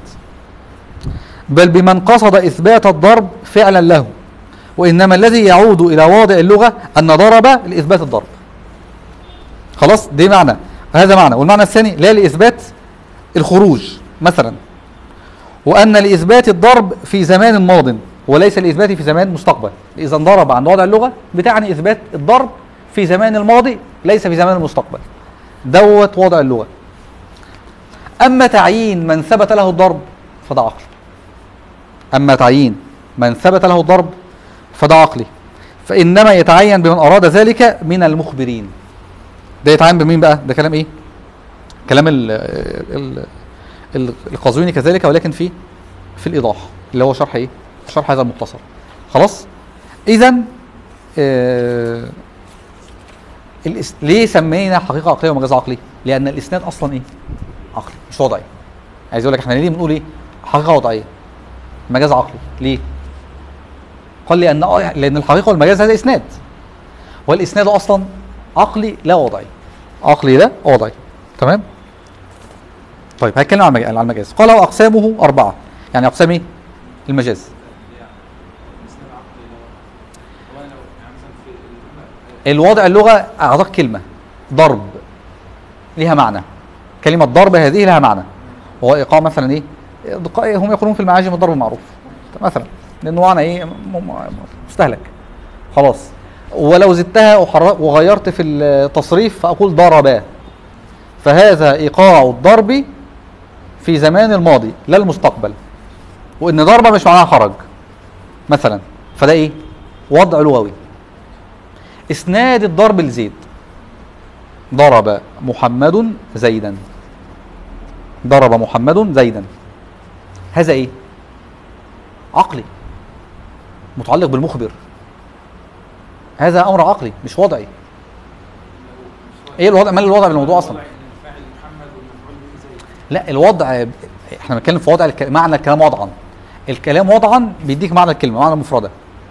بل بمن قصد اثبات الضرب فعلا له وانما الذي يعود الى واضع اللغه ان ضرب لاثبات الضرب خلاص ده معنى هذا معنى والمعنى الثاني لا لاثبات الخروج مثلا وان لاثبات الضرب في زمان ماض وليس لاثبات في زمان مستقبل اذا ضرب عند وضع اللغه بتعني اثبات الضرب في زمان الماضي ليس في زمان المستقبل دوت وضع اللغه اما تعيين من ثبت له الضرب فده عقل اما تعيين من ثبت له الضرب فده عقلي فانما يتعين بمن اراد ذلك من المخبرين ده يتعين بمين بقى ده كلام ايه كلام ال ال ال- القازويني كذلك ولكن في في الايضاح اللي هو شرح ايه شرح هذا المختصر خلاص اذا آه الاس... ليه سمينا حقيقه عقليه ومجاز عقلي لان الاسناد اصلا ايه عقلي مش وضعي عايز اقول لك احنا ليه بنقول ايه حقيقه وضعيه مجاز عقلي ليه قال لان آه لان الحقيقه والمجاز هذا اسناد والاسناد اصلا عقلي لا وضعي عقلي لا وضعي تمام طيب هتكلم عن المجاز, عن المجاز قال واقسامه اربعه يعني اقسام ايه المجاز الوضع اللغه اعطاك كلمه ضرب ليها معنى كلمه ضرب هذه لها معنى وهو ايقاع مثلا ايه دقائق هم يقولون في المعاجم الضرب معروف مثلا لانه معنى ايه م- م- مستهلك خلاص ولو زدتها وحر- وغيرت في التصريف فاقول ضرب فهذا ايقاع الضرب في زمان الماضي لا المستقبل وان ضربه مش معناها خرج مثلا فده ايه وضع لغوي اسناد الضرب لزيد ضرب محمد زيدا ضرب محمد زيدا هذا ايه عقلي متعلق بالمخبر هذا امر عقلي مش وضعي ايه الوضع مال الوضع بالموضوع اصلا الفاعل محمد والمفعول به زي لا الوضع احنا بنتكلم في وضع الك... معنى الكلام وضعا الكلام وضعا بيديك معنى الكلمه معنى المفرده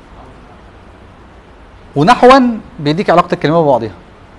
ونحوا بيديك علاقه الكلمه ببعضها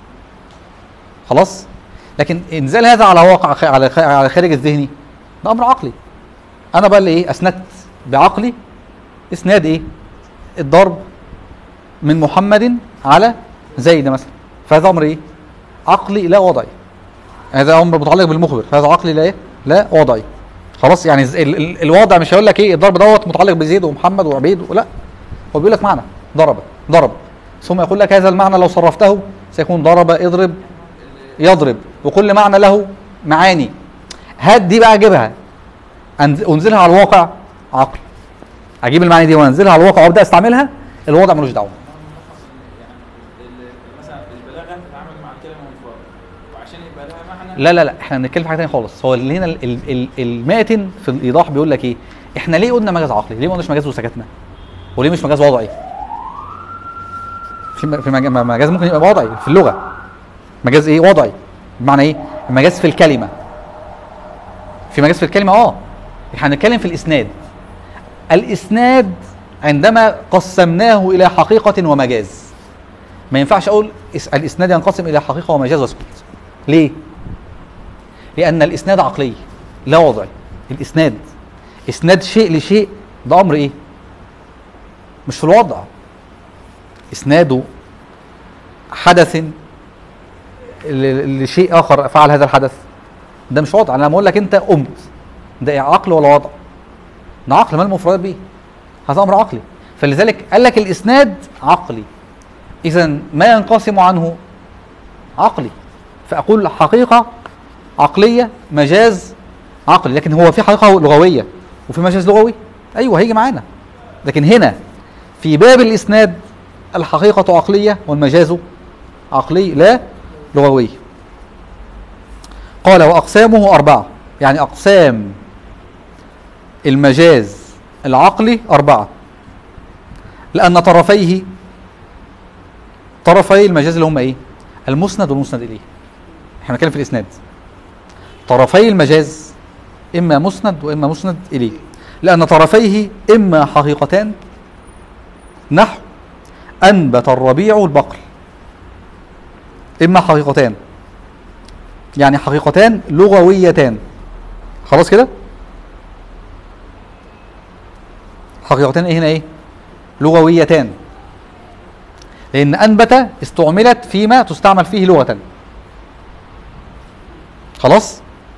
خلاص لكن انزال هذا على واقع خ- على خ- على خارج الذهني ده امر عقلي انا بقى اللي ايه اسندت بعقلي اسناد ايه الضرب من محمد على زيد مثلا فهذا امر ايه عقلي لا وضعي هذا امر متعلق بالمخبر فهذا عقلي لا ايه لا وضعي خلاص يعني ز- ال- ال- الوضع مش هيقول لك ايه الضرب دوت متعلق بزيد ومحمد وعبيد لا هو بيقول لك معنى ضرب ضرب ثم يقول لك هذا المعنى لو صرفته سيكون ضرب اضرب يضرب وكل معنى له معاني هات دي بقى اجيبها أنز- انزلها على الواقع عقل اجيب المعاني دي وانزلها على الواقع وابدا استعملها الوضع ملوش دعوه يعني مثلا البلاغه تتعامل مع الكلمه مفرده وعشان يبقى لها معنى لا لا لا احنا بنتكلم في حاجه ثانيه خالص هو اللي هنا ال- ال- ال- الماتن في الايضاح بيقول لك ايه احنا ليه قلنا مجاز عقلي ليه ما قلناش مجاز وسكتنا وليه مش مجاز وضعي في م- في مج- مجاز ممكن يبقى وضعي في اللغه مجاز ايه وضعي بمعنى ايه مجاز في الكلمه في مجاز في الكلمه اه احنا هنتكلم في الاسناد الاسناد عندما قسمناه الى حقيقه ومجاز ما ينفعش اقول اس- الاسناد ينقسم الى حقيقه ومجاز واسكت ليه لان الاسناد عقلي لا وضعي الاسناد اسناد شيء لشيء ده امر ايه مش في الوضع اسناد حدث ل- لشيء اخر فعل هذا الحدث ده مش وضع انا لما اقول لك انت قمت ده إيه عقل ولا وضع ده عقل ما المفردات بيه هذا امر عقلي فلذلك قال لك الاسناد عقلي اذا ما ينقسم عنه عقلي فاقول حقيقه عقليه مجاز عقلي لكن هو في حقيقه لغويه وفي مجاز لغوي ايوه هيجي معانا لكن هنا في باب الاسناد الحقيقه عقليه والمجاز عقلي لا لغوي قال واقسامه اربعه يعني اقسام المجاز العقلي اربعه لان طرفيه طرفي المجاز اللي هم ايه المسند والمسند اليه احنا بنتكلم في الاسناد طرفي المجاز اما مسند واما مسند اليه لان طرفيه اما حقيقتان نحو انبت الربيع البقل اما حقيقتان يعني حقيقتان لغويتان خلاص كده حقيقتان ايه هنا ايه لغويتان لان انبت استعملت فيما تستعمل فيه لغه خلاص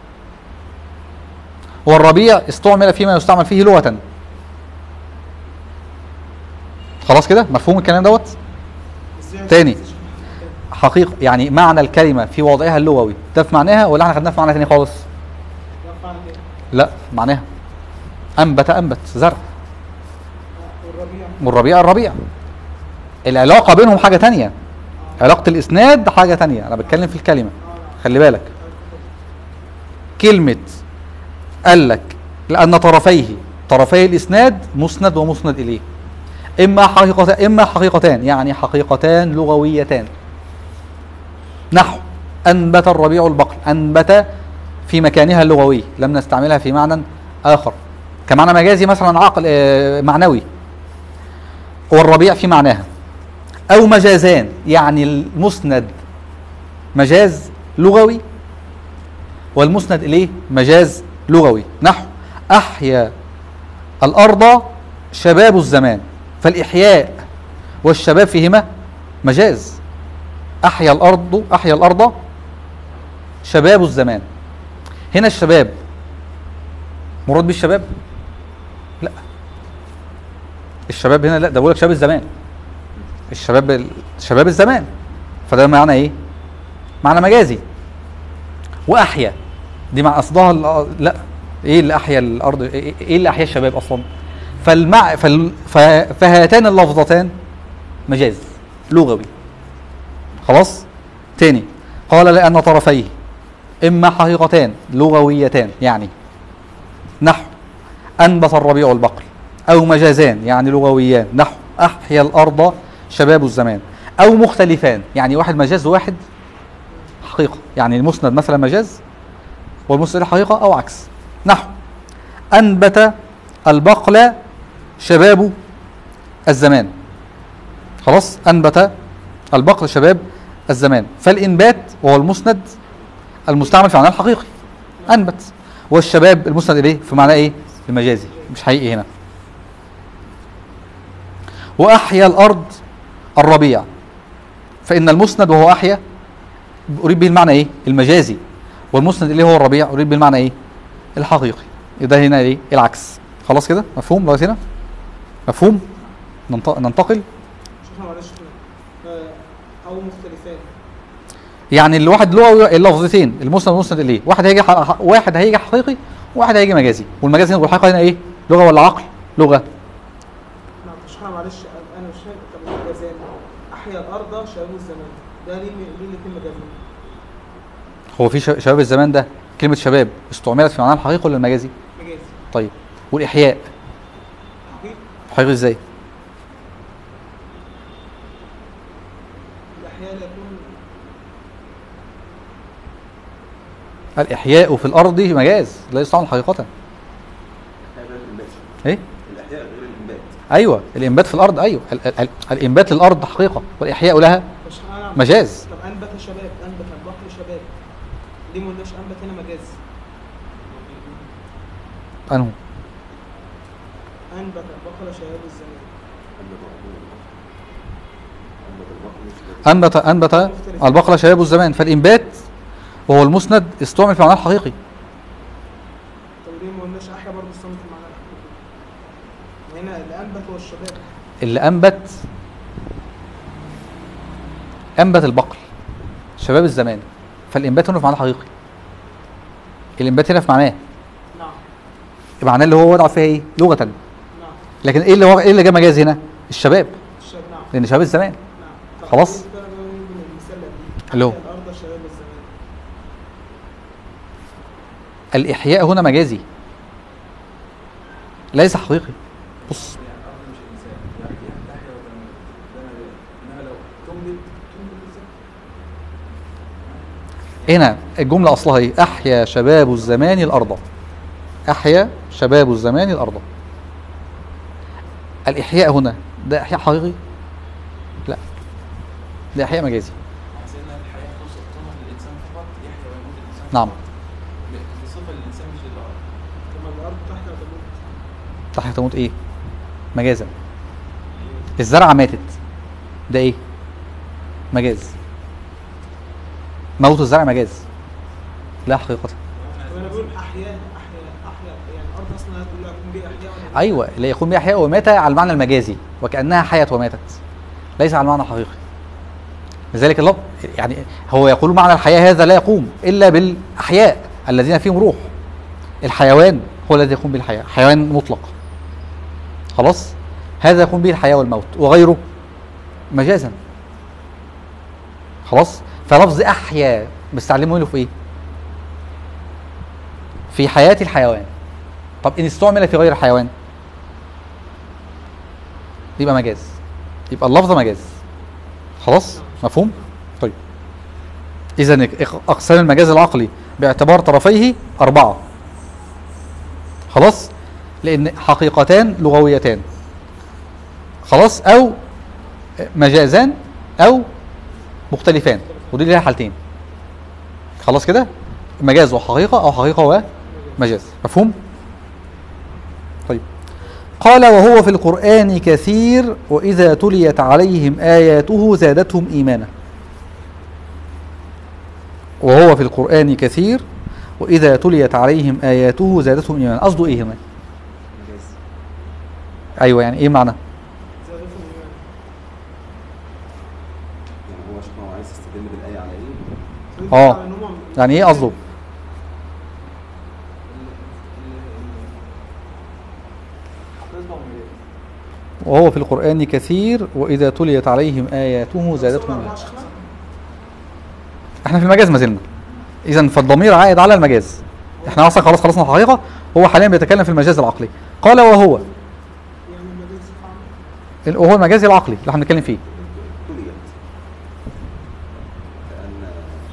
والربيع استعمل فيما يستعمل فيه لغه خلاص كده مفهوم الكلام دوت تاني حقيقة يعني معنى الكلمة في وضعها اللغوي ده في معناها ولا احنا خدناه في معنى تاني خالص؟ لا معناها أنبت أنبت زرع والربيع والربيع الربيع العلاقة بينهم حاجة تانية علاقة الإسناد حاجة تانية أنا بتكلم في الكلمة خلي بالك كلمة قال لك لأن طرفيه طرفي الإسناد مسند ومسند إليه إما حقيقتان إما حقيقتان يعني حقيقتان لغويتان نحو أنبت الربيع البقل أنبت في مكانها اللغوي لم نستعملها في معنى آخر كمعنى مجازي مثلا عقل آه، معنوي والربيع في معناها أو مجازان يعني المسند مجاز لغوي والمسند إليه مجاز لغوي نحو أحيا الأرض شباب الزمان فالإحياء والشباب فيهما مجاز أحيا الأرض أحيا الأرض شباب الزمان هنا الشباب مراد بالشباب لا الشباب هنا لا ده بقول لك شباب الزمان الشباب ال- شباب الزمان فده معنى ايه معنى مجازي واحيا دي مع قصدها ال- لا ايه اللي احيا الارض ايه إيه اللي احيا الشباب اصلا فالمع فال... ف... فهاتان اللفظتان مجاز لغوي خلاص تاني قال لان طرفيه اما حقيقتان لغويتان يعني نحو انبت الربيع البقل او مجازان يعني لغويان نحو احيا الارض شباب الزمان او مختلفان يعني واحد مجاز وواحد حقيقه يعني المسند مثلا مجاز والمسند حقيقه او عكس نحو انبت البقل شباب الزمان خلاص انبت البقل شباب الزمان فالانبات وهو المسند المستعمل في معناه الحقيقي انبت والشباب المسند اليه في معناه ايه المجازي مش حقيقي هنا واحيا الارض الربيع فان المسند وهو احيا اريد به المعنى ايه المجازي والمسند اليه هو الربيع اريد به المعنى ايه الحقيقي ده هنا ايه العكس خلاص كده مفهوم لغايه هنا مفهوم ننط- ننتقل شوفنا معلش آه، او مختلفان يعني الواحد له اللفظتين المسند والمسند اليه واحد هيجي ح- ح- واحد هيجي حقيقي وواحد هيجي مجازي والمجازي هنا والحقيقه هنا ايه لغه ولا عقل لغه نعم تشرحها معلش أنا- انا مش فاهم طب المجازان احيا الارض شباب الزمان ده ليه ليه الاثنين مجازين هو في ش- شباب الزمان ده كلمه شباب استعملت في معناها الحقيقي ولا المجازي مجازي طيب والاحياء حقيقي حقيقي ازاي الاحياء لا يكون الاحياء في الارض مجاز لا يستعمل حقيقه الإحياء غير الإنبات ايه الإحياء غير الإنبات ايوه الانبات في الارض ايوه ال- ال- ال- الانبات للارض حقيقه والاحياء لها مش انا مجاز طب انبت شباب انبت البقر شباب ليه ما قلناش انبت هنا مجاز انه انبت البقر شباب الزمان أنبت البقر أنبت البقر انبت انبت البقره شباب الزمان فالانبات وهو المسند استعمل في معناه الحقيقي طب ليه ما قلناش احيا برضه الصمت المعنى الحقيقي هنا اللي انبت هو الشباب اللي انبت انبت البقل شباب الزمان فالانبات هنا في معناه الحقيقي الانبات هنا في معناه نعم معناه اللي هو وضع فيها ايه لغه نعم لكن ايه اللي هو ايه اللي جه مجاز هنا الشباب الشباب نعم لان شباب الزمان نعم طب خلاص. بالنسبة لنا بقى من المثال اللي اللي هو؟ أحيا الارض شباب الزمان الاحياء هنا مجازي ليس حقيقي بص يعني الارض مش انسان يعني يعني تحيا ولا ده مجال انما لو تنبت تنبت ازاي؟ هنا الجمله اصلها ايه احيا شباب الزمان الارض احيا شباب الزمان الارض الاحياء هنا ده احياء حقيقي لا ده احياء مجازي حسينا الحياه توصف طمع للانسان فقط يحيا ويموت الانسان نعم. فقط. دي صفه للانسان مش للارض طب ما الارض تحيا وتموت تحيا تموت ايه مجازا الزرعه ماتت ده ايه مجاز موت الزرع مجاز لا حقيقه طب انا بقول احياء احياء احياء يعني الارض اصلا هتقول له يكون بيه احياء ولا ايوه لا يكون بها حياء ومات على المعنى المجازي وكانها حيت وماتت ليس على المعنى الحقيقي لذلك الله يعني هو يقول معنى الحياه هذا لا يقوم الا بالاحياء الذين فيهم روح الحيوان هو الذي يقوم بالحياه حيوان مطلق خلاص هذا يقوم به الحياه والموت وغيره مجازا خلاص فلفظ احيا بستعلمه له في ايه في حياه الحيوان طب ان استعمل في غير الحيوان يبقى مجاز يبقى اللفظ مجاز خلاص مفهوم طيب اذا اقسام المجاز العقلي باعتبار طرفيه اربعه خلاص لان حقيقتان لغويتان خلاص او مجازان او مختلفان ودي ليها حالتين خلاص كده مجاز وحقيقه او حقيقه ومجاز مفهوم طيب قال وهو في القرآن كثير وإذا تليت عليهم آياته زادتهم إيمانا وهو في القرآن كثير وإذا تليت عليهم آياته زادتهم إيمانا قصده إيه هنا؟ مجاز أيوه يعني إيه معنى؟ زادتهم ايمان شيخنا هو عايز يستدل بالايه على ايه؟ آه. على إن هم- يعني ايه قصده تصبح من إيه؟ وهو في القرآن كثير وإذا تليت عليهم آياته زادتهم أربعة إيمانا. شيخنا؟ احنا في المجاز ما زلنا إذا فالضمير عائد على المجاز احنا اصلا خلاص خلصنا الحقيقة هو حاليا بيتكلم في المجاز العقلي قال وهو يعني المجاز صفة عامة. وهو المجاز العقلي اللي احنا بنتكلم فيه تليت كأن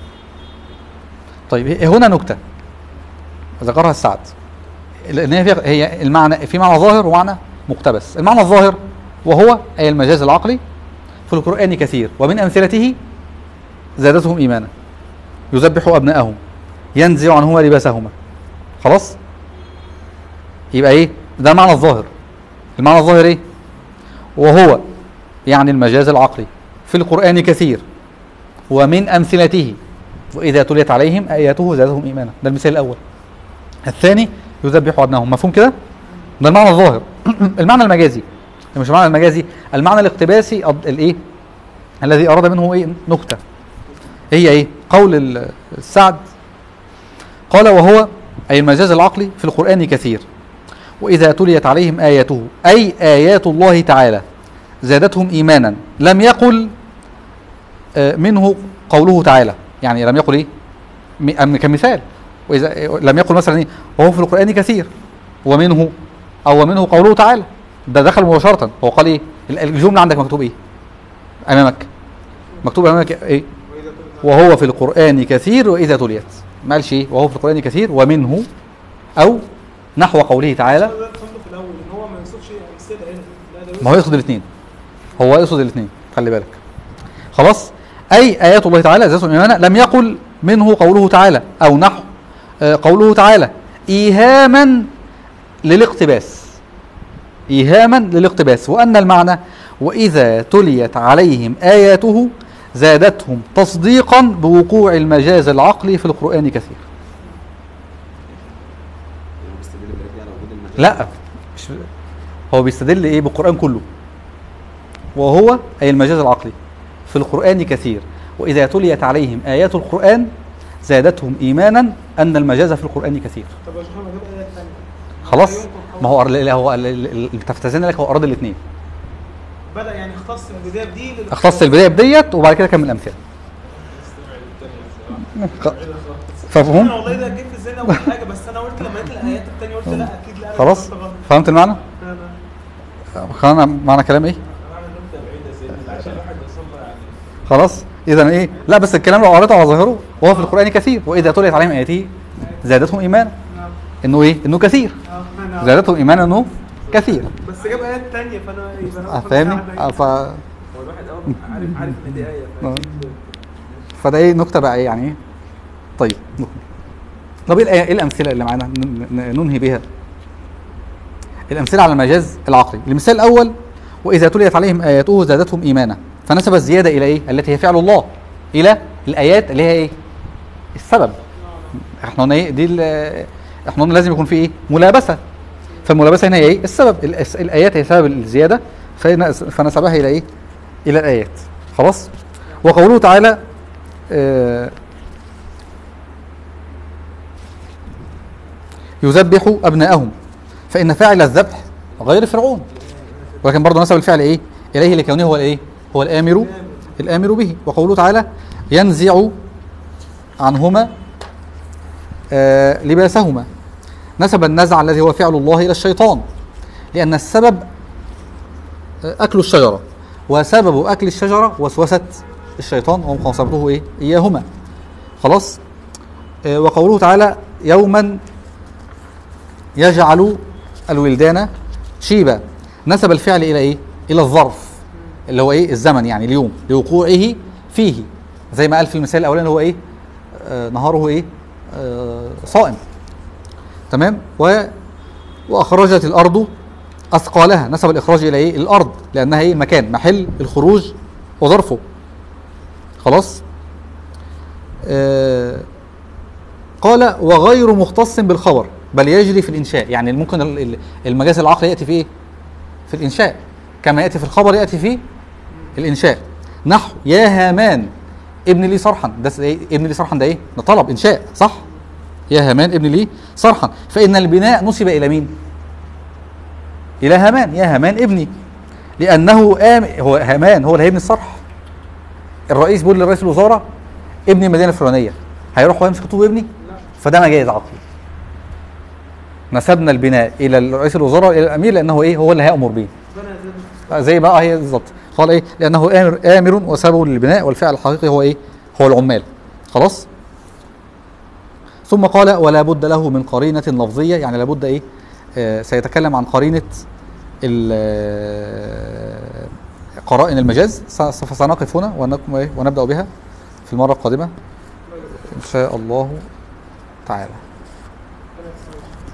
طيب هي- هنا نكتة ذكرها السعد لأن هي فيها- هي المعنى في معنى ظاهر ومعنى مقتبس المعنى الظاهر وهو أي المجاز العقلي في القرآن كثير ومن أمثلته زادتهم إيمانا يذبح أبناءهم ينزع عنهما لباسهما خلاص يبقى إيه ده المعنى الظاهر المعنى الظاهر إيه وهو يعني المجاز العقلي في القرآن كثير ومن أمثلته وإذا تليت عليهم آياته زادتهم إيمانا ده المثال الأول الثاني يذبح أبنائهم مفهوم كده ده المعنى الظاهر المعنى المجازي مش المعنى المجازي المعنى الاقتباسي الض- الايه الذي أراد منه ايه نكتة هي ايه قول ال- السعد قال وهو أي المجاز العقلي في القرآن كثير وإذا تليت عليهم آياته أي آيات الله تعالى زادتهم إيمانا لم يقل آه، منه قوله تعالى يعني لم يقل ايه م- أم- كمثال واذا لم يقل مثلا ايه وهو في القران كثير ومنه او ومنه قوله تعالى ده دخل مباشره هو قال ايه ال- الجمله عندك مكتوب ايه امامك مكتوب امامك ايه وهو في القران كثير واذا تليت ما قالش ايه وهو في القران كثير ومنه او نحو قوله تعالى ده فهمته في الأول إن هو ما يقصدش أمثلة هنا لا ده ما هو يقصد الاثنين هو يقصد الاثنين خلي بالك خلاص اي ايات الله تعالى ذات ايمانا لم يقل منه قوله تعالى او نحو آه، قوله تعالى ايهاما للاقتباس ايهاما للاقتباس وان المعنى واذا تليت عليهم اياته زادتهم تصديقا بوقوع المجاز العقلي في القران كثير يعني بيستدل بالايه على وجود المجاز لا مش هو بيستدل ايه بالقران كله وهو اي المجاز العقلي في القران كثير واذا تليت عليهم ايات القران زادتهم ايمانا ان المجاز في القران كثير طب يا شيخنا ما جاب آيات تانية خلاص لا يمكن ما هو ال- هو ال- ال- ال- تفتزن لك هو اراد الاثنين بدأ يعني اختص البداية بدي لل- اختص البدايه بديت وبعد كده كمل الامثله خ- انا فمفهوم والله ده جه في ذهني اول حاجه بس انا قلت لما لقيت الايات الثانيه قلت لا اكيد لا أنا خلاص قلت غلط. فهمت المعنى لا لا خلينا معنى كلام ايه اعمل نكته بعيده سيدنا عشان الواحد يوصل له يعني خلاص اذا ايه لا بس الكلام لو قريته على ظاهره وهو في القران كثير واذا تليت عليهم اياته زادتهم ايمانا نعم. انه ايه انه كثير اه أنا- زادتهم ايمانا انه كثير بس جاب ايات ثانيه فانا يبقى انا آه، أفكر فاهمني فيها آه، على ف... هو الواحد اول ما عارف عارف ان دي ايه آه. فأكيد فده ايه نكته بقى ايه يعني ايه طيب نكمل. طب ايه الآية- إيه الامثله اللي معانا ن- ن- ننهي بها الامثله على المجاز العقلي المثال الاول واذا تليت عليهم اياته زادتهم ايمانا فنسب الزياده الى ايه التي هي فعل الله الى الايات اللي هي ايه السبب احنا قلنا ايه دي ال- احنا قلنا لازم يكون في ايه ملابسه فالملابسه هنا هي ايه السبب الأس- الايات هي سبب الزياده فنس- فنسبها الى ايه الى الايات خلاص وقوله تعالى آه، يذبح ابناءهم فان فاعل الذبح غير فرعون ولكن برضه نسب الفعل ايه اليه لكونه هو الايه هو الامر الامر به وقوله تعالى ينزع عنهما آه، لباسهما نسب النزع الذي هو فعل الله الى الشيطان لان السبب آه، اكل الشجره وسبب اكل الشجره وسوسه الشيطان ومخاصمته ايه اياهما خلاص آه، وقوله تعالى يوما يجعل الولدان شيبا نسب الفعل الى ايه الى الظرف اللي هو ايه الزمن يعني اليوم لوقوعه فيه زي ما قال في المثال الاولاني اللي هو ايه آه نهاره ايه آه صائم تمام و واخرجت الارض اثقالها نسب الاخراج الى ايه الارض لانها ايه مكان محل الخروج وظرفه خلاص آه قال وغير مختص بالخبر بل يجري في الانشاء يعني ممكن ال- ال- المجاز العقلي ياتي في ايه في الانشاء كما ياتي في الخبر ياتي في الانشاء نحو يا هامان ابن لي صرحا ده س- ايه ابن لي صرحا ده ايه ده طلب انشاء صح يا هامان ابن لي صرحا فان البناء نسب الى مين الى هامان يا هامان ابني لانه آم هو هامان هو اللي هيبني الصرح الرئيس بيقول لرئيس الوزراء ابني المدينه الفلانيه هيروح هو يمسك طوب ويبني فده مجاز عقلي نسبنا البناء الى رئيس الوزراء الى الامير لانه ايه هو اللي هيامر به ربنا يزيد زي بقى هي بالظبط قال ايه لانه امر امر وسبب للبناء والفعل الحقيقي هو ايه هو العمال خلاص ثم قال ولا بد له من قرينه لفظيه يعني لابد ايه آه سيتكلم عن قرينه ال- آه، قرائن المجاز س- فسنقف هنا ونك- إيه؟ ونبدا بها في المره القادمه ان شاء الله تعالى ربنا يسلمك.